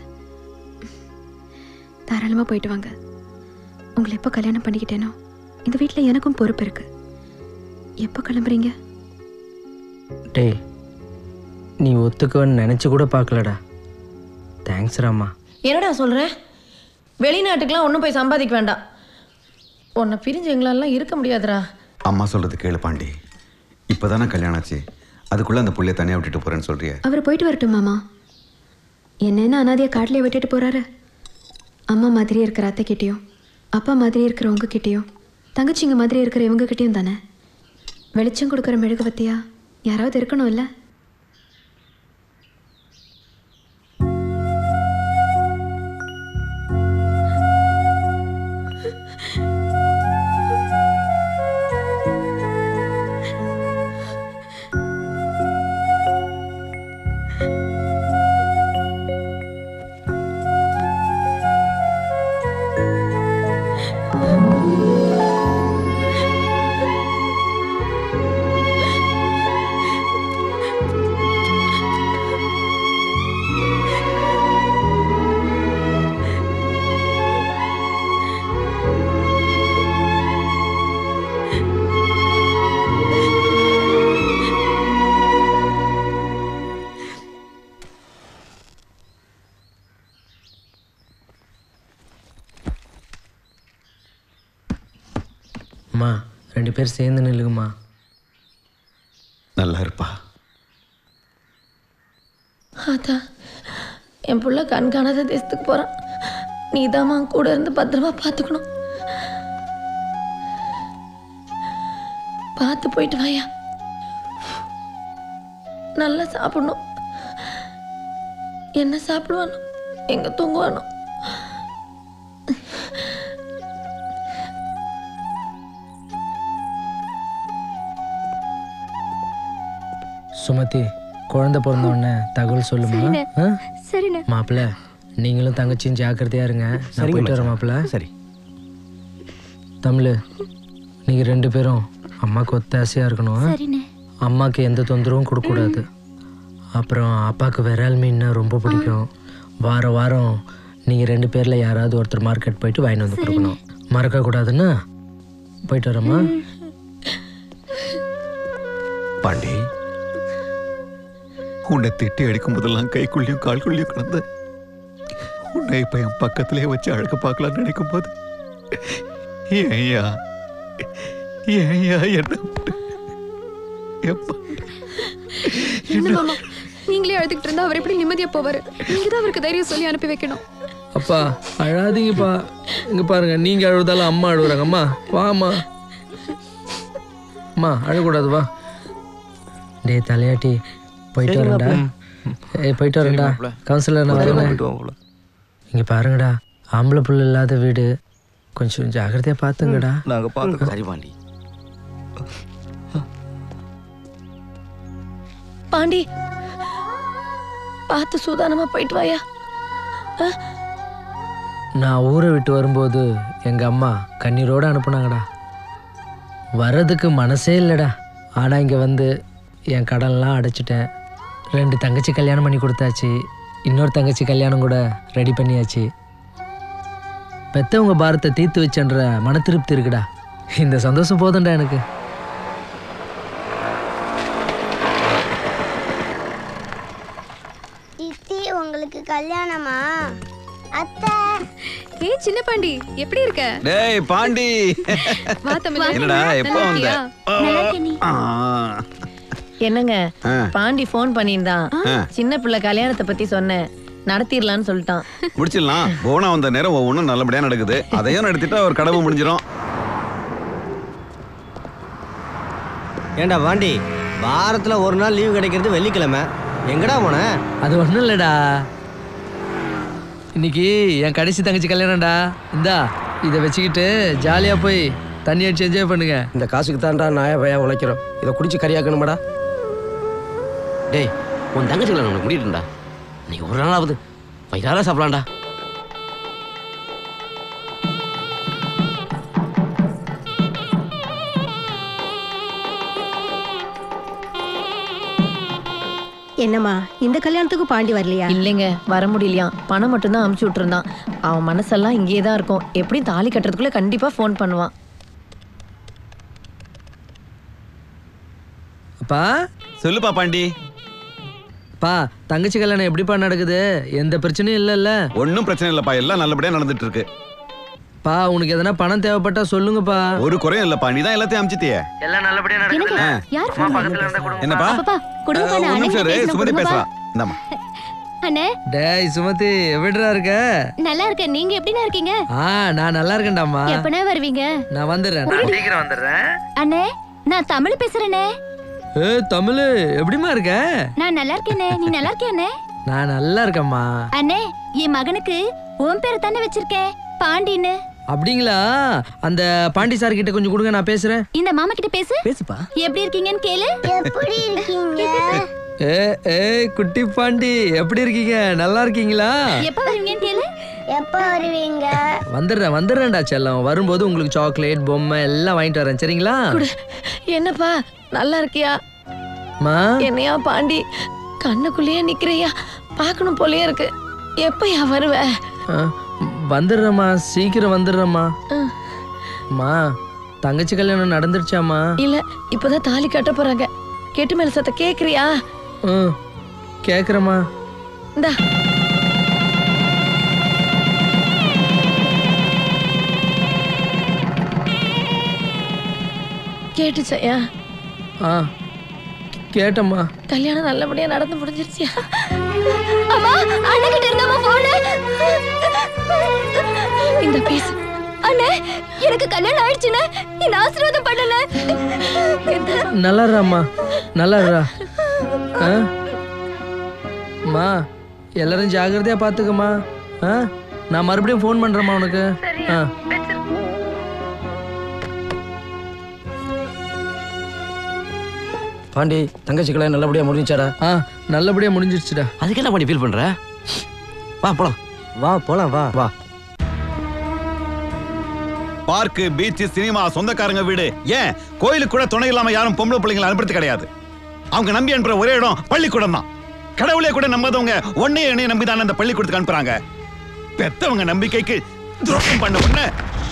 R: தாராளமா போயிட்டு வாங்க உங்களை எப்போ கல்யாணம் பண்ணிக்கிட்டேனோ இந்த வீட்ல எனக்கும் பொறுப்பு இருக்கு எப்போ கிளம்புறீங்க
G: டேய் நீ ஒத்துக்குவன்னு நினைச்சு கூட பார்க்கலடா தேங்க்ஸ் ராமா
L: என்னடா சொல்ற வெளிநாட்டுக்கெல்லாம் ஒன்றும் போய் சம்பாதிக்க வேண்டாம் உன்னை பிரிஞ்சு எங்களாலாம் இருக்க முடியாதுடா
I: அம்மா சொல்றது கேளு பாண்டி இப்பதானே கல்யாணம் ஆச்சு அதுக்குள்ள அந்த புள்ளைய தனியா விட்டுட்டு போறேன்னு சொல்றியே
R: அவர் போயிட்டு வரட்டும் மாமா என்னென்ன அனாதையை காட்டிலே விட்டுட்டு போறாரு அம்மா மாதிரியே இருக்கிற அத்தைக்கிட்டேயும் அப்பா மாதிரி இருக்கிற உங்ககிட்டயும் தங்கச்சிங்க மாதிரி இருக்கிற இவங்க கிட்டேயும் தானே வெளிச்சம் கொடுக்குற மெழுகுவத்தியா யாராவது இருக்கணும் இல்லை
G: அம்மா ரெண்டு பேர் சேர்ந்து நில்லுங்கம்மா
I: நல்லா இருப்பா
L: அதான் என் புள்ள கண் காணாத தேசத்துக்கு போறான் நீதாம்மா கூட இருந்து பத்திரமா பார்த்துக்கணும் பார்த்து போயிட்டு வாயா நல்லா சாப்பிடணும் என்ன சாப்பிடுவானோ எங்க தூங்குவானோ
G: சுமதி குழந்தை பிறந்த உடனே தகவல் சொல்லுமா
F: சரிண்ணே.
G: ஆ?
F: சரிண்ணே
G: மாப்பிள்ள நீங்களும் தங்கச்சியும் ஜாக்கிரதையா இருங்க நான்
N: சரிங்க
G: போயிட்டு வரேன்
N: மச்சான்.
G: மாப்பிள்ள
N: சரி
G: தமிழ் நீங்க ரெண்டு பேரும் அம்மாவுக்கு ஒத்தாசையா இருக்கணும் ஆ?
F: சரிண்ணே
G: அம்மாவுக்கு எந்த தொந்தரவும் கொடுக்கக்கூடாது அப்புறம் அப்பாவுக்கு விரால் மீன்னா ரொம்ப பிடிக்கும் வாரம் வாரம் நீங்கள் ரெண்டு பேரில் யாராவது ஒருத்தர் மார்க்கெட் போயிட்டு வாங்கிட்டு வந்து கொடுக்கணும் மறக்கக்கூடாதுன்னா போயிட்டு வரேம்மா
I: பாண்டி உன்னை திட்டி அடிக்கும் போதெல்லாம் கைக்குள்ளேயும் கால்குள்ளேயும் கிடந்த உன்னை இப்ப என் பக்கத்திலே வச்சு அழகு பார்க்கலாம்னு நினைக்கும் போது ஏய்யா ஏய்யா என்ன விட்டு எப்ப
R: என்ன மாமா நீங்களே அழுதுகிட்டு இருந்தா அவர் எப்படி நிம்மதியா போவாரு நீங்க தான் அவருக்கு தைரியம் சொல்லி அனுப்பி வைக்கணும்
G: அப்பா அழாதீங்கப்பா இங்கே பாருங்க நீங்கள் அழுதாலும் அம்மா அழுகுறாங்க அம்மா வாம்மா அம்மா அழக்கூடாது வா டேய் தலையாட்டி போயிட்டு
N: சரி,
G: வரேன்டா ஏய் போயிட்டு வரேன்டா
N: மாப்ள.
G: கவுன்சிலர் நான்
N: சரி,
G: வரேன்
N: போயிட்டு வா மாப்ள.
G: இங்கே பாருங்கடா ஆம்பளை புள்ள இல்லாத வீடு கொஞ்சம் ஜாக்கிரதையாக பார்த்துங்கடா
N: நாங்க பார்த்துக்கிறோம்.
T: சரி பாண்டி
L: பாண்டி பார்த்து சூதானமா போயிட்டு வாயா ஆ?
G: நான் ஊரை விட்டு வரும்போது எங்கள் அம்மா கண்ணீரோடு அனுப்புனாங்கடா வர்றதுக்கு மனசே இல்லைடா ஆனால் இங்கே வந்து என் கடன்லாம் அடைச்சிட்டேன் ரெண்டு தங்கச்சி கல்யாணம் பண்ணி கொடுத்தாச்சு இன்னொரு தங்கச்சி கல்யாணம் கூட ரெடி பண்ணியாச்சு பெத்தவங்க பாரத்தை தீர்த்து வச்சன்ற மன திருப்தி இருக்குடா இந்த சந்தோஷம் போதும்டா எனக்கு
Q: சித்தி உங்களுக்கு கல்யாணமா அத்தை
R: ஏய் சின்ன பாண்டி எப்படி இருக்க
T: டேய் பாண்டி
R: வா தமிழ்
T: என்னடா எப்போ வந்த ஆ.
B: என்னங்க
T: ஆ.
B: பாண்டி ஃபோன் பண்ணியிருந்தான்
T: ஆ.
B: சின்ன பிள்ளை கல்யாணத்தை பத்தி சொன்னேன் நடத்திடலான்னு சொல்லிட்டான்
T: முடிச்சிடலாம் போனா வந்த நேரம் ஒவ்வொன்றும் நல்லபடியா நடக்குது அதையும் நடத்திட்டா ஒரு கடமை முடிஞ்சிடும்
N: ஏண்டா பாண்டி வாரத்துல ஒரு நாள் லீவு கிடைக்கிறது வெள்ளிக்கிழமை எங்கடா போன
G: அது ஒன்றும் இல்லைடா இன்னைக்கு என் கடைசி தங்கச்சி கல்யாணம்டா இந்தா இதை வச்சுக்கிட்டு ஜாலியாக போய் தண்ணி அடிச்சு என்ஜாய் பண்ணுங்க
O: இந்த காசுக்கு தான்டா நாயா பையா உழைக்கிறோம் இதை குடிச்சு கறியாக்கணுமாடா
E: டேய் உன் தங்கச்சி கல்யாணம் உனக்கு முடியட்டும்டா நீ ஒரு நாளாவது வயிறார சாப்பிடலாம்டா
P: என்னம்மா இந்த கல்யாணத்துக்கு பாண்டி வரலையா
B: இல்லைங்க வர முடியலையாம் பணம் மட்டும்தான் அமுச்சு விட்டுருந்தான் அவன் மனசெல்லாம் இங்கேயே தான் இருக்கும் எப்படியும் தாலி கட்டுறதுக்குள்ள கண்டிப்பா ஃபோன் பண்ணுவான்
G: அப்பா
T: சொல்லுப்பா பாண்டி
G: பா தங்கச்சி கல்யாணம் எப்படிப்பா நடக்குது எந்த பிரச்சனையும் இல்லைல்ல
T: ஒன்றும் பிரச்சனை இல்லப்பா எல்லாம் நல்லபடியா நடந்துட்டு இருக்கு
G: பா உனக்கு எதனா பணம் தேவைப்பட்டா சொல்லுங்கப்பா
T: ஒரு குறையும் இல்லப்பா நீ தான் எல்லாத்தையும் அமிச்சிட்டியே
G: எல்லாம் நல்லபடியா
T: நடக்குதுல்ல?
F: யார்
T: அம்மா பக்கத்துல இருந்தா என்னப்பா
F: அப்பா கொடுங்கப்பா
T: ஒரு
F: நான்
T: நிமிஷம் இரு,
F: அண்ணன்
T: சுமதி
F: பேசணும்,
T: பேசலாம் இந்தாம்மா
F: அண்ணே
G: டேய் சுமதி எப்படிடா இருக்க
F: நல்லா இருக்கேன் நீங்க எப்படிண்ணா இருக்கீங்க
G: ஆ நான் நல்லா இருக்கேன்டாம்மா
F: எப்பண்ணே வருவீங்க
G: நான் வந்துடுறேன் நான் சீக்கிரம் வந்துடுறேன்
F: அண்ணே நான் தமிழ் பேசுறேனே
G: ஏ தமிழ் எப்படிம்மா இருக்க
F: நான் நல்லா இருக்கேனே நீ நல்லா இருக்கியாண்ணே
G: நான் நல்லா இருக்கேம்மா
F: அண்ணே என் மகனுக்கு உன் பேர் தானே வச்சிருக்கேன் பாண்டின்னு
G: அப்படிங்களா அந்த பாண்டி சார் கிட்ட கொஞ்சம் கொடுங்க நான் பேசுறேன்
F: இந்த மாமா கிட்ட பேசு
G: பேசுப்பா
F: எப்படி இருக்கீங்கன்னு கேளு
Q: எப்படி இருக்கீங்க
G: ஏ ஏ குட்டி பாண்டி எப்படி இருக்கீங்க நல்லா இருக்கீங்களா
F: எப்ப வருவீங்கன்னு கேளு
Q: எப்ப வருவீங்க
G: வந்துடுறேன் வந்துடுறேன்டா செல்லம் வரும்போது உங்களுக்கு சாக்லேட் பொம்மை எல்லாம் வாங்கிட்டு வரேன் சரிங்களா
L: என்னப்பா நல்லா இருக்கியா
G: மா
L: என்னையா பாண்டி கண்ணுக்குள்ளேயே நிக்கிறியா பார்க்கணும் போலயே இருக்கு எப்பயா வருவ
G: ஆ, வந்துடுறேம்மா சீக்கிரம் வந்துடுறேம்மா
L: ம்.
G: மா தங்கச்சி கல்யாணம் நடந்துருச்சாம்மா
L: இல்ல இப்பதான் தாலி கட்ட போறாங்க கெட்டு மேல சத்த கேக்குறியா
G: ம் கேட்குறேம்மா
L: இந்தா கேட்டுச்சையா
G: ஆ கேட்டம்மா
L: கல்யாணம் நல்லபடியா நடந்து முடிஞ்சிருச்சியா
F: அம்மா அண்ணன் கிட்ட இருந்தாமா போனு
L: இந்த பேசு
F: அண்ணே எனக்கு கல்யாணம் ஆயிடுச்சுன்னு இந்த ஆசீர்வாதம் பண்ணல
G: நல்லா இருறாம்மா நல்லா இருறா ஆ அம்மா எல்லாரும் ஜாக்கிரதையா பார்த்துக்கம்மா ஆ நான் மறுபடியும் ஃபோன் பண்றேம்மா உனக்கு ஆ
M: பாண்டி தங்கச்சிக்கலை நல்லபடியா முடிஞ்சாடா
G: ஆ நல்லபடியா முடிஞ்சிருச்சுடா
E: அதுக்கு என்ன பண்ணி ஃபீல் பண்ற வா போலாம்
N: வா போலாம் வா
I: வா பார்க்கு பீச் சினிமா சொந்தக்காரங்க வீடு ஏன் கோயிலுக்கு கூட துணை இல்லாம யாரும் பொம்பளை பிள்ளைங்களை அனுப்புறது கிடையாது அவங்க நம்பி அனுப்புற ஒரே இடம் பள்ளிக்கூடம் தான் கடவுளே கூட நம்பாதவங்க ஒன்னே என்னைய நம்பி தானே அந்த பள்ளிக்கூடத்துக்கு அனுப்புறாங்க பெத்தவங்க நம்பிக்கைக்கு துரோகம் பண்ண உடனே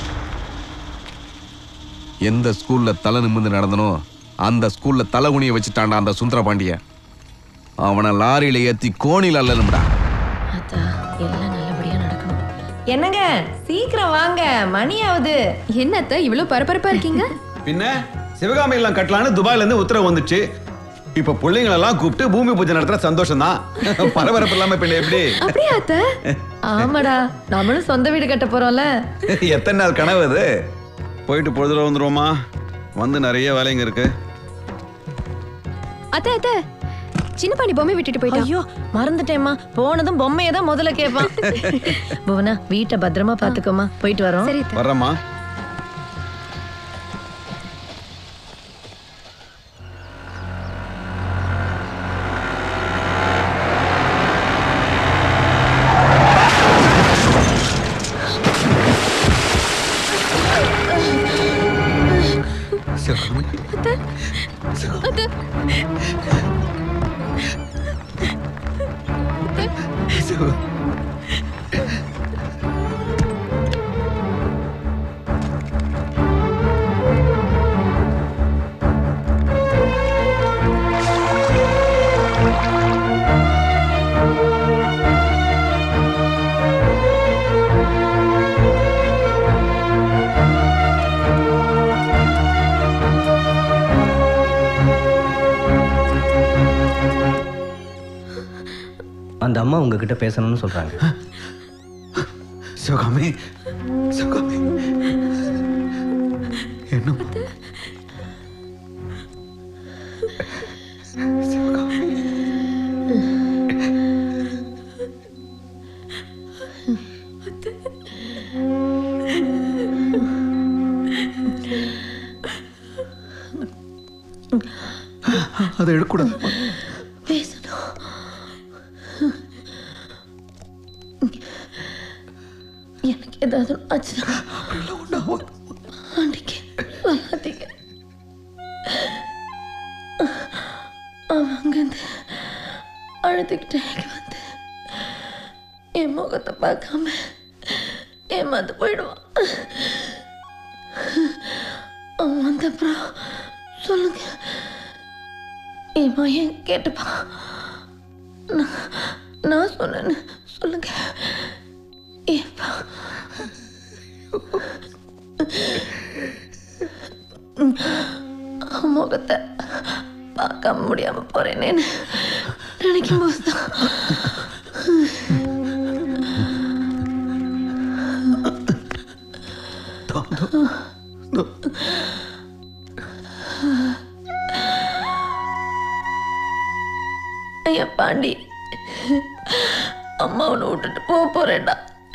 T: எந்த ஸ்கூல்ல தலை நிமிர்ந்து நடந்தனோ அந்த ஸ்கூல்ல தலை குனிய வச்சுட்டான்டா அந்த சுந்தர பாண்டிய அவனை லாரியில ஏத்தி கோணில அல்லணும்டா
B: அத்தா எல்லாம் நல்லபடியா நடக்கணும் என்னங்க சீக்கிரம் வாங்க மணி ஆகுது
R: என்னத்த இவ்வளவு பரபரப்பா இருக்கீங்க
I: பின்ன சிவகாமி எல்லாம் கட்டலான்னு துபாயில இருந்து உத்தரவு வந்துச்சு இப்ப பிள்ளைங்க எல்லாம் கூப்பிட்டு பூமி பூஜை நடத்துற சந்தோஷம் தான் பரபரப்பு இல்லாம இப்ப எப்படி
L: அப்படியா அத்த ஆமாடா நம்மளும் சொந்த வீடு கட்ட போறோம்ல
I: எத்தனை நாள் கனவு அது போயிட்டு பொழுதுல வந்துருவோமா வந்து நிறைய வேலைங்க இருக்கு
R: அத்த அத்த சின்ன பாண்டி பொம்மை விட்டுட்டு போயிட்டான்
B: ஐயோ மறந்துட்டேம்மா போனதும் பொம்மையை தான் முதல்ல கேட்பான் புவனா வீட்டை பத்திரமா பாத்துக்கோமா போயிட்டு வரோம்
R: சரி
I: வர்றம்மா
R: அத்த
N: அந்த அம்மா உங்ககிட்ட பேசணும்னு சொல்றாங்க
I: சிவகாமி சிவகாமி என்னம்மா அதை எடுக்கூடாது
L: பேசணும் எனக்கு ஏதாவது ஆச்சுன்னா ஆண்டிக்கு சொல்லாதீங்க அவன் அங்கேருந்து அழுதுகிட்டே இங்க வந்து என் முகத்தை பார்க்காம ஏமாந்து போயிடுவான் அவன் வந்த அப்புறம் சொல்லுங்க என் பையன் கேட்டுப்பான் நான் நான் சொன்னேன்னு சொல்லுங்க ஏப்பா அவன் முகத்தை பார்க்க முடியாம போறேனேன்னு நினைக்கும் போதுதான் ஐயா பாண்டி அம்மா உன்னை விட்டுட்டு போக போறேன்டா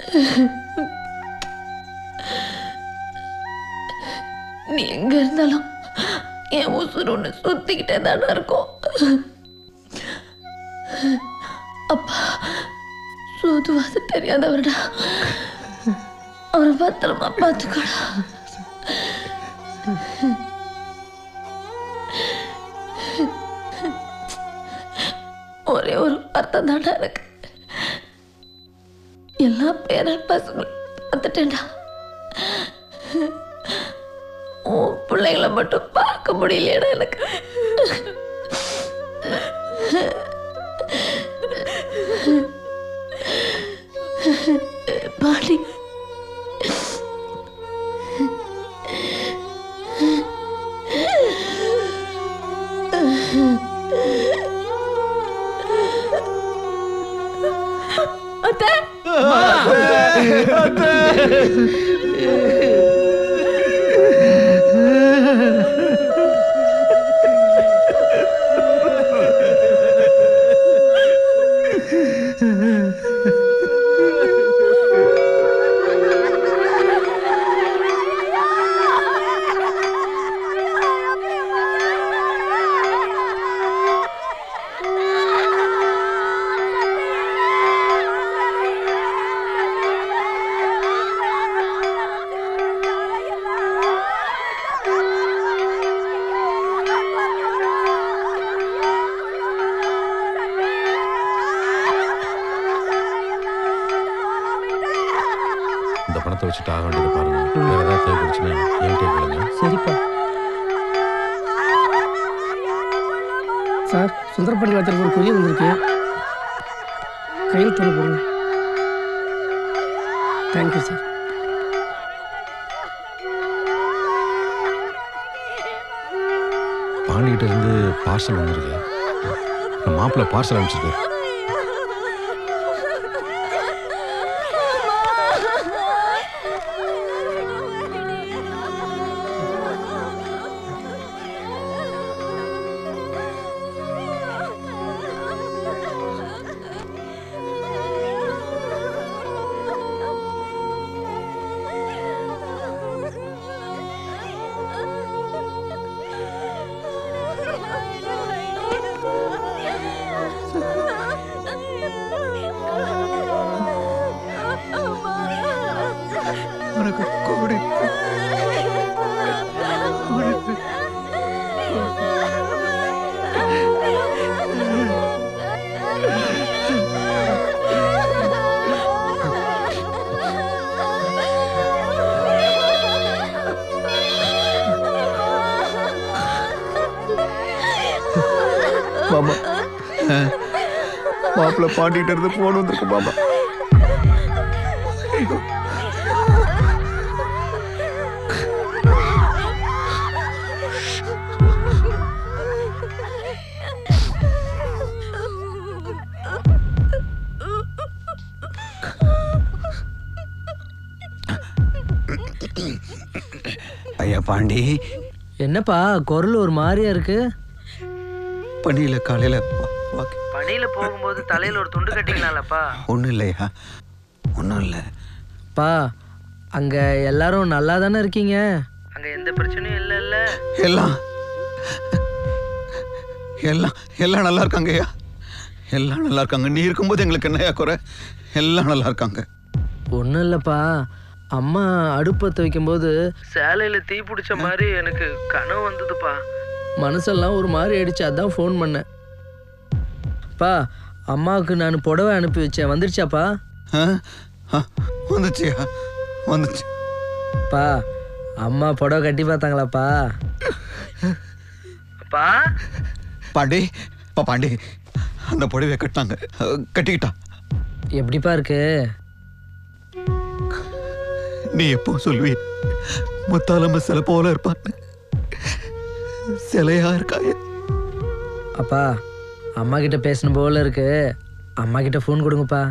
L: நீ எங்க இருந்தாலும் என் உசுறு ஒன்று சுத்திக்கிட்டே தானே இருக்கும் அப்பா சூதுவாது தெரியாதவர்டா அவரை பத்திரமா பார்த்துக்கடா ஒரே ஒரு வார்த்தை தாண்டா எனக்கு எல்லா பேரன் பசங்களும் பார்த்துட்டேன்டா உன் பிள்ளைங்களை மட்டும் பார்க்க முடியலையடா எனக்கு பாடி
R: அத்தை
D: இந்த பணத்தை வச்சுட்டு ஆக வேண்டியது பாருங்க வேற ஏதாவது தேவைப்படுச்சுன்னா என்கிட்ட கேளுங்க
J: சரிப்பா
K: சார் சுந்தரப்பள்ளி வாத்தியாருக்கு ஒரு கொரியர் வந்திருக்கு கையில் தொண்ணு போடுங்க தேங்க்யூ சார்
D: பாண்டிகிட்ட இருந்து பார்சல் வந்திருக்கு நம்ம மாப்பிள்ளை பார்சல் அனுப்பிச்சிருக்காரு
I: உனக்கு கோடி உனக்கு
V: மாமா மாப்பிள்ள பாண்டிகிட்ட இருந்து போன் வந்திருக்கு மாமா
I: ஐயா பாண்டி
G: என்னப்பா குரல் ஒரு மாதிரியா இருக்கு
I: பணியில காலையில
G: பணியில போகும்போது தலையில ஒரு துண்டு கட்டிக்கலாம்லப்பா
I: ஒன்றும் இல்லையா ஒன்றும் இல்லை
G: பா அங்க எல்லாரும் நல்லா தானே இருக்கீங்க அங்க எந்த பிரச்சனையும் இல்ல இல்ல
I: எல்லாம் எல்லாம் எல்லாம் நல்லா இருக்காங்கய்யா எல்லாம் நல்லா இருக்காங்க நீ இருக்கும்போது எங்களுக்கு என்னையா குறை எல்லாம் நல்லா இருக்காங்க
G: ஒன்றும் இல்லைப்பா அம்மா அடுப்பத்தை வைக்கும்போது சேலையில தீ பிடிச்ச மாதிரி எனக்கு கனவு வந்ததுப்பா மனசெல்லாம் ஒரு மாதிரி ஆயிடுச்சு அதான் ஃபோன் பண்ணேன் பா அம்மாவுக்கு நான் புடவை அனுப்பி வச்சேன் வந்துருச்சாப்பா
I: வந்துச்சியா வந்துச்சு
G: பா அம்மா புடவை கட்டி பார்த்தாங்களாப்பா அப்பா
I: பாண்டி பா பாண்டி அந்த புடவையை கட்டினாங்க அஹ், கட்டிக்கிட்டா
G: எப்படிப்பா இருக்கு
I: நீ எப்போ சொல்லுவி முத்தாலம்ம சிலை போல இருப்பான்னு சிலையா இருக்காய
G: அப்பா அம்மா கிட்ட பேசணும் போல இருக்கு அம்மா கிட்ட ஃபோன் கொடுங்கப்பா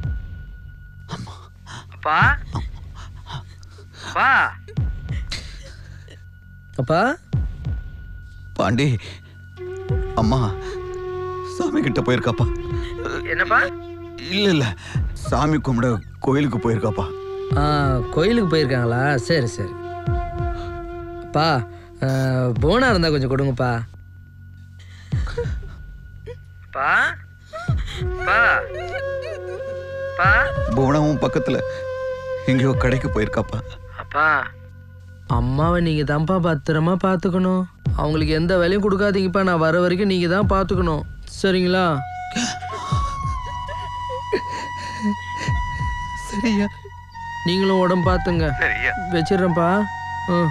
G: அப்பா அப்பா அப்பா
I: பாண்டி அம்மா சாமி கிட்ட போயிருக்காப்பா
G: என்னப்பா
I: இல்ல இல்ல சாமி கும்பிட கோயிலுக்கு போயிருக்காப்பா
G: ஆ கோயிலுக்கு போயிருக்காங்களா சரி சரி அப்பா ஆ, போனா இருந்தா கொஞ்சம் கொடுங்கப்பா பா பா பா
I: போனாவும் பக்கத்துல எங்கேயோ கடைக்கு போயிருக்காப்பா
G: அப்பா அம்மாவை நீங்க தான்ப்பா பத்திரமா பார்த்துக்கணும் அவங்களுக்கு எந்த வேலையும் கொடுக்காதீங்கப்பா நான் வர வரைக்கும் நீங்க தான் பார்த்துக்கணும் சரிங்களா
I: சரியா
G: நீங்களும் உடம்பு பார்த்துங்க வச்சிடுறேன்ப்பா ம்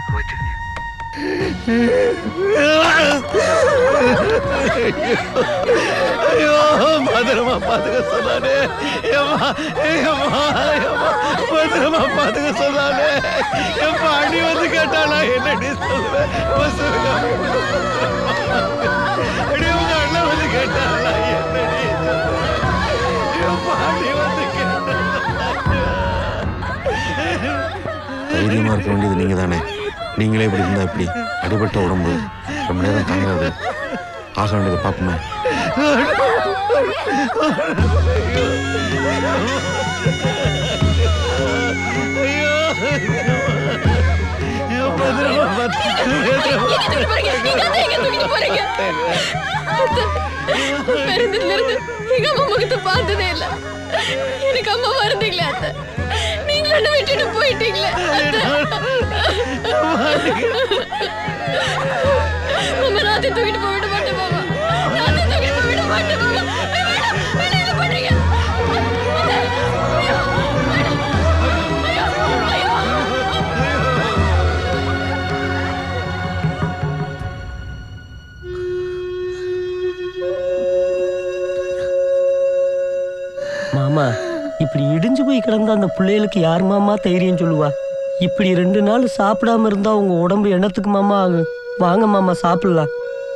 I: ஐயோ பத்திரமா பாத்துக்க சொன்னானே ஏம்மா, ஏம்மா, ஏம்மா, பத்திரமா பாத்துக்க சொன்னானே என் பாண்டி வந்து கேட்டானா என்னடி சொல்லுவேன் அவன் சொல்லுங்க. அடி, உங்க அண்ணன் வந்து கேட்டானா என்னடி சொல்லுவேன்? என் பாண்டி வந்து
D: தைரியமா இருக்க வேண்டியது நீங்க தானே நீங்களே இப்படி இருந்தா எப்படி அடிபட்ட உடம்பு ரொம்ப நேரம் தாங்காது ஆக வேண்டியதை பார்ப்போமே
R: பிறந்ததுல இருந்து எங்க அம்மா முகத்தை பார்த்ததே இல்ல எனக்கு அம்மா வருந்தீங்களே அத்தை நீங்களும் என்ன விட்டுட்டு போயிட்டீங்களே அத்தை. மாமா ராத்தை தூக்கிட்டு போய் விட மாட்டேன் மாமா ராத்தை தூக்கிட்டு போய் விட மாட்டேன் மாமா வேணாம், வேணாம், என்ன பண்றீங்க அத்தை, ஐயோ, வேணாம், ஐயோ,
J: உடைஞ்சு போய் கிடந்த அந்த பிள்ளைகளுக்கு யார் மாமா தைரியம் சொல்லுவா இப்படி ரெண்டு நாள் சாப்பிடாம இருந்தா உங்க உடம்பு என்னத்துக்கு மாமா ஆகும் வாங்க மாமா சாப்பிடலாம்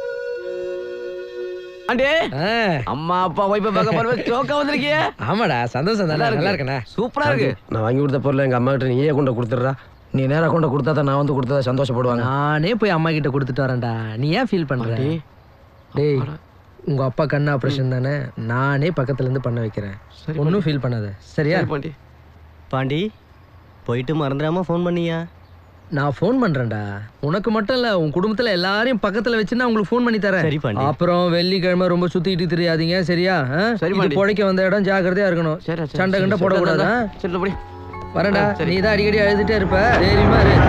E: ஆண்டே அம்மா அப்பா ஒய்ஃபை பார்க்க போறவே ஜோக்கா வந்திருக்கியே
G: ஆமாடா சந்தோஷம் தானே நல்லா இருக்கண்ணே
E: சூப்பரா இருக்கு
M: நான் வாங்கி கொடுத்த பொருளை எங்க அம்மா கிட்ட நீயே கொண்டு கொடுத்துட்றா நீ நேரா கொண்டு கொடுத்தா தான் நான் வந்து கொடுத்தா சந்தோஷப்படுவாங்க
G: நானே போய் அம்மா கிட்ட கொடுத்துட்டு வரேன்டா நீ ஏன் ஃபீல் பண்ற டேய் உங்க அப்பா கண்ணு ஆபரேஷன் தானே நானே பக்கத்துல இருந்து பண்ண வைக்கிறேன் ஒன்றும் ஃபீல் பண்ணாத சரியா
N: பாண்டி பாண்டி போயிட்டு மறந்துடாம ஃபோன் பண்ணியா
G: நான் ஃபோன் பண்றேன்டா உனக்கு மட்டும் இல்ல உன் குடும்பத்துல எல்லாரையும் பக்கத்துல வச்சு நான் உங்களுக்கு ஃபோன் பண்ணி தரேன்
N: சரி, பாண்டி.
G: அப்புறம் வெள்ளிக்கிழமை ரொம்ப சுத்திட்டு தெரியாதீங்க சரியா ஆ?
E: சரி,
G: இது
E: பாண்டி.
G: பொழைக்க வந்த இடம் ஜாக்கிரதையா இருக்கணும்
E: சரி,
G: சண்டை கண்டை
E: சரி,
G: போடக்கூடாது
E: சரி,
G: ஆ?
E: சரி, போடி.
G: வரேன்டா
E: ஆ, சரி.
G: நீ தான் அடிக்கடி அழுதுட்டே இருப்ப தைரியமா இரு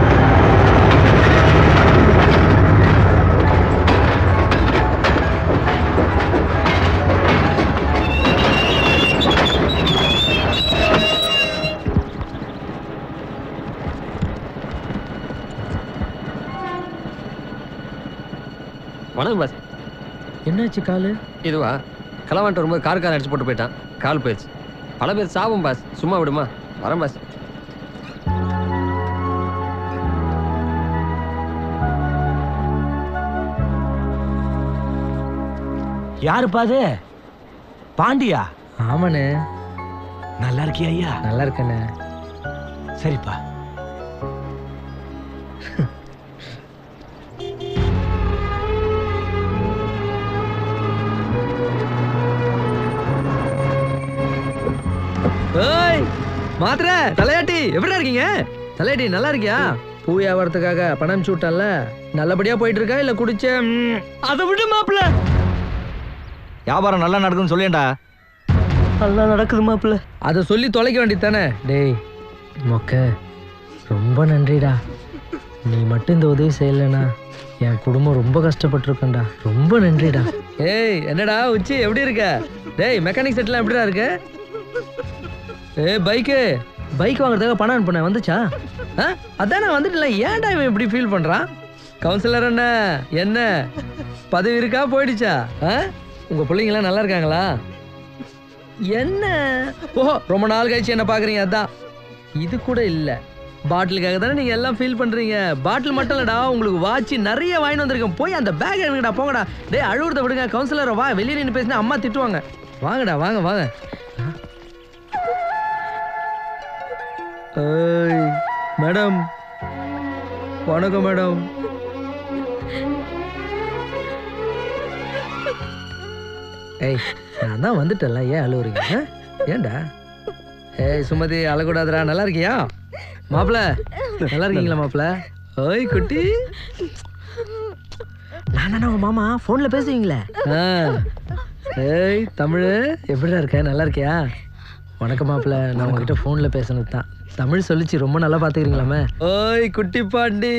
S: வணக்கம் பாஸ்
G: என்னாச்சு காலு
S: இதுவா களவான்ட்டு வரும்போது கார் கார் அடிச்சு போட்டு போயிட்டான் கால் போயிடுச்சு பல பேர் சாவும் பாஸ் சும்மா விடுமா வரேன் பாஸ்
U: யாருப்பா அது பாண்டியா
G: ஆமாண்ணே
U: நல்லா இருக்கியா ஐயா
G: நல்லா இருக்கண்ணே
U: சரிப்பா
G: ஏய் மாத்திர தலையாட்டி எப்படிடா இருக்கீங்க தலையாட்டி நல்லா இருக்கியா பூ வியாபாரத்துக்காக பணம் அனுப்பிச்சு விட்டான்ல நல்லபடியா போயிட்டு இருக்கா இல்ல குடிச்ச ம், அதை விடு மாப்பிள்ள
A: வியாபாரம் நல்லா நடக்குதுன்னு சொல்லேன்டா
J: நல்லா நடக்குது மாப்பிள்ள
G: அதை சொல்லி தொலைக்க வேண்டியது தானே டேய் மொக்க ரொம்ப நன்றிடா நீ மட்டும் இந்த உதவி செய்யலைனா என் குடும்பம் ரொம்ப கஷ்டப்பட்டிருக்கேன்டா ரொம்ப நன்றிடா ஏய் என்னடா உச்சி எப்படி இருக்க டேய் மெக்கானிக் செட்லாம் எப்படிடா இருக்கு ஏய் பைக்கு பைக் வாங்குறதுக்காக பணம் அனுப்புனேன் வந்துச்சா ஆ அதானே வந்துட்டுல ஏன்டா இவன் இப்படி ஃபீல் பண்றான் கவுன்சிலர் என்ன என்ன பதவி இருக்கா போயிடுச்சா ஆ உங்க பிள்ளைங்களாம் நல்லா இருக்காங்களா என்ன ஓஹோ ரொம்ப நாள் கழிச்சு என்ன பாக்குறீங்க அதான் இது கூட இல்ல பாட்டிலுக்காக தானே நீங்க எல்லாம் ஃபீல் பண்றீங்க பாட்டில் மட்டும் இல்லடா உங்களுக்கு வாட்ச் நிறைய வாங்கிட்டு வந்திருக்கேன் போய் அந்த பேக் எடுங்கடா போங்கடா டேய் அழுவுறத விடுங்க கவுன்சிலர் வா வெளியே நின்று பேசினா அம்மா திட்டுவாங்க வாங்கடா வாங்க வாங்க ஏய் மேடம் வணக்கம் மேடம் ஏய் நான் தான் வந்துட்டேன்ல ஏன் அழுவுறீங்க ஆ? ஏன்டா ஏய் சுமதி அழக்கூடாதுடா நல்லா இருக்கியா மாப்பிள நல்லா இருக்கீங்களா மாப்பிள ஓய் குட்டி நான் உங்க மாமா ஃபோன்ல பேசுவீங்களே ஆ. ஏய் தமிழ் எப்படிடா இருக்க நல்லா இருக்கியா வணக்கம் மாப்பிள நான் உங்ககிட்ட ஃபோன்ல பேசணும் தான் தமிழ் சொல்லிச்சு ரொம்ப நல்லா பாத்துக்கிறீங்களாமே ஓய் குட்டி பாண்டி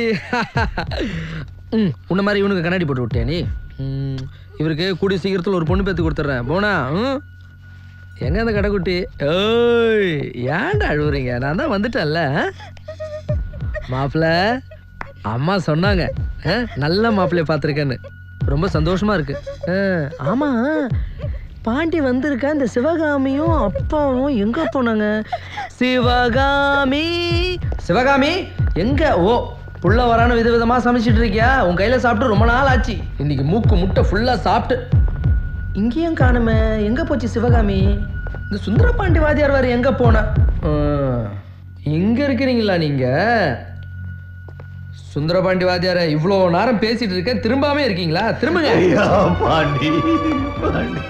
G: ம் உன்ன மாதிரி இவனுக்கு கண்ணாடி போட்டு விட்டியா நீ ம், இவருக்கு கூடிய சீக்கிரத்தில் ஒரு பொண்ணு பேத்து கொடுத்துட்றேன் போனா ம் எங்க அந்த கடைக்குட்டி ஓய் ஏன்டா அழுவுறீங்க நான் தான் வந்துட்டேன்ல மாப்பிள்ள அம்மா சொன்னாங்க ஆ, நல்ல மாப்பிள்ளைய பார்த்துருக்கேன்னு ரொம்ப சந்தோஷமா இருக்கு ஆ, ஆமா பாண்டி வந்திருக்க இந்த சிவகாமியும் அப்பாவும் எங்க போனாங்க சிவகாமி சிவகாமி எங்க ஓ புள்ள வரான விதவிதமா சமைச்சிட்டு இருக்கியா உன் கையில சாப்பிட்டு ரொம்ப நாள் ஆச்சு இன்னைக்கு மூக்கு முட்டை ஃபுல்லா சாப்பிட்டு இங்கேயும் காணுமே எங்க போச்சு சிவகாமி இந்த சுந்தரபாண்டி வாத்தியார் வேற எங்க போன ஆ, இங்க இருக்கிறீங்களா நீங்க சுந்தரபாண்டி வாத்தியார இவ்வளோ நேரம் பேசிட்டு இருக்கேன் திரும்பாமே இருக்கீங்களா திரும்புங்க
I: ஐயா, பாண்டி பாண்டி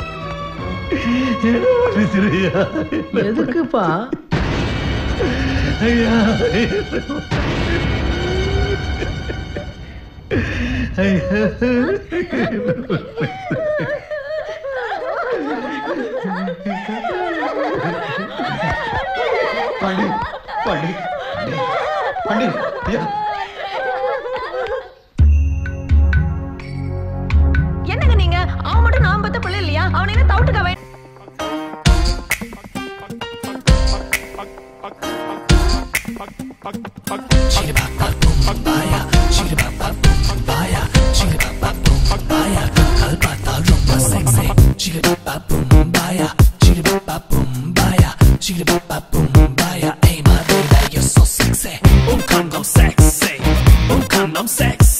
I: என்ன மன்னிச்சிருயா.
G: எதுக்குப்பா
I: ஐயா பாண்டி பாண்டி பாண்டி ஐயா
L: என்னங்க நீங்க அவன் மட்டும் நான் பத்த பிள்ளை இல்லையா அவனை என்ன தவிட்டுக்க வே
W: Chigga ba boom baya, chigga ba boom baya, chigga ba
C: I'm sexy. Boom, I'm sexy.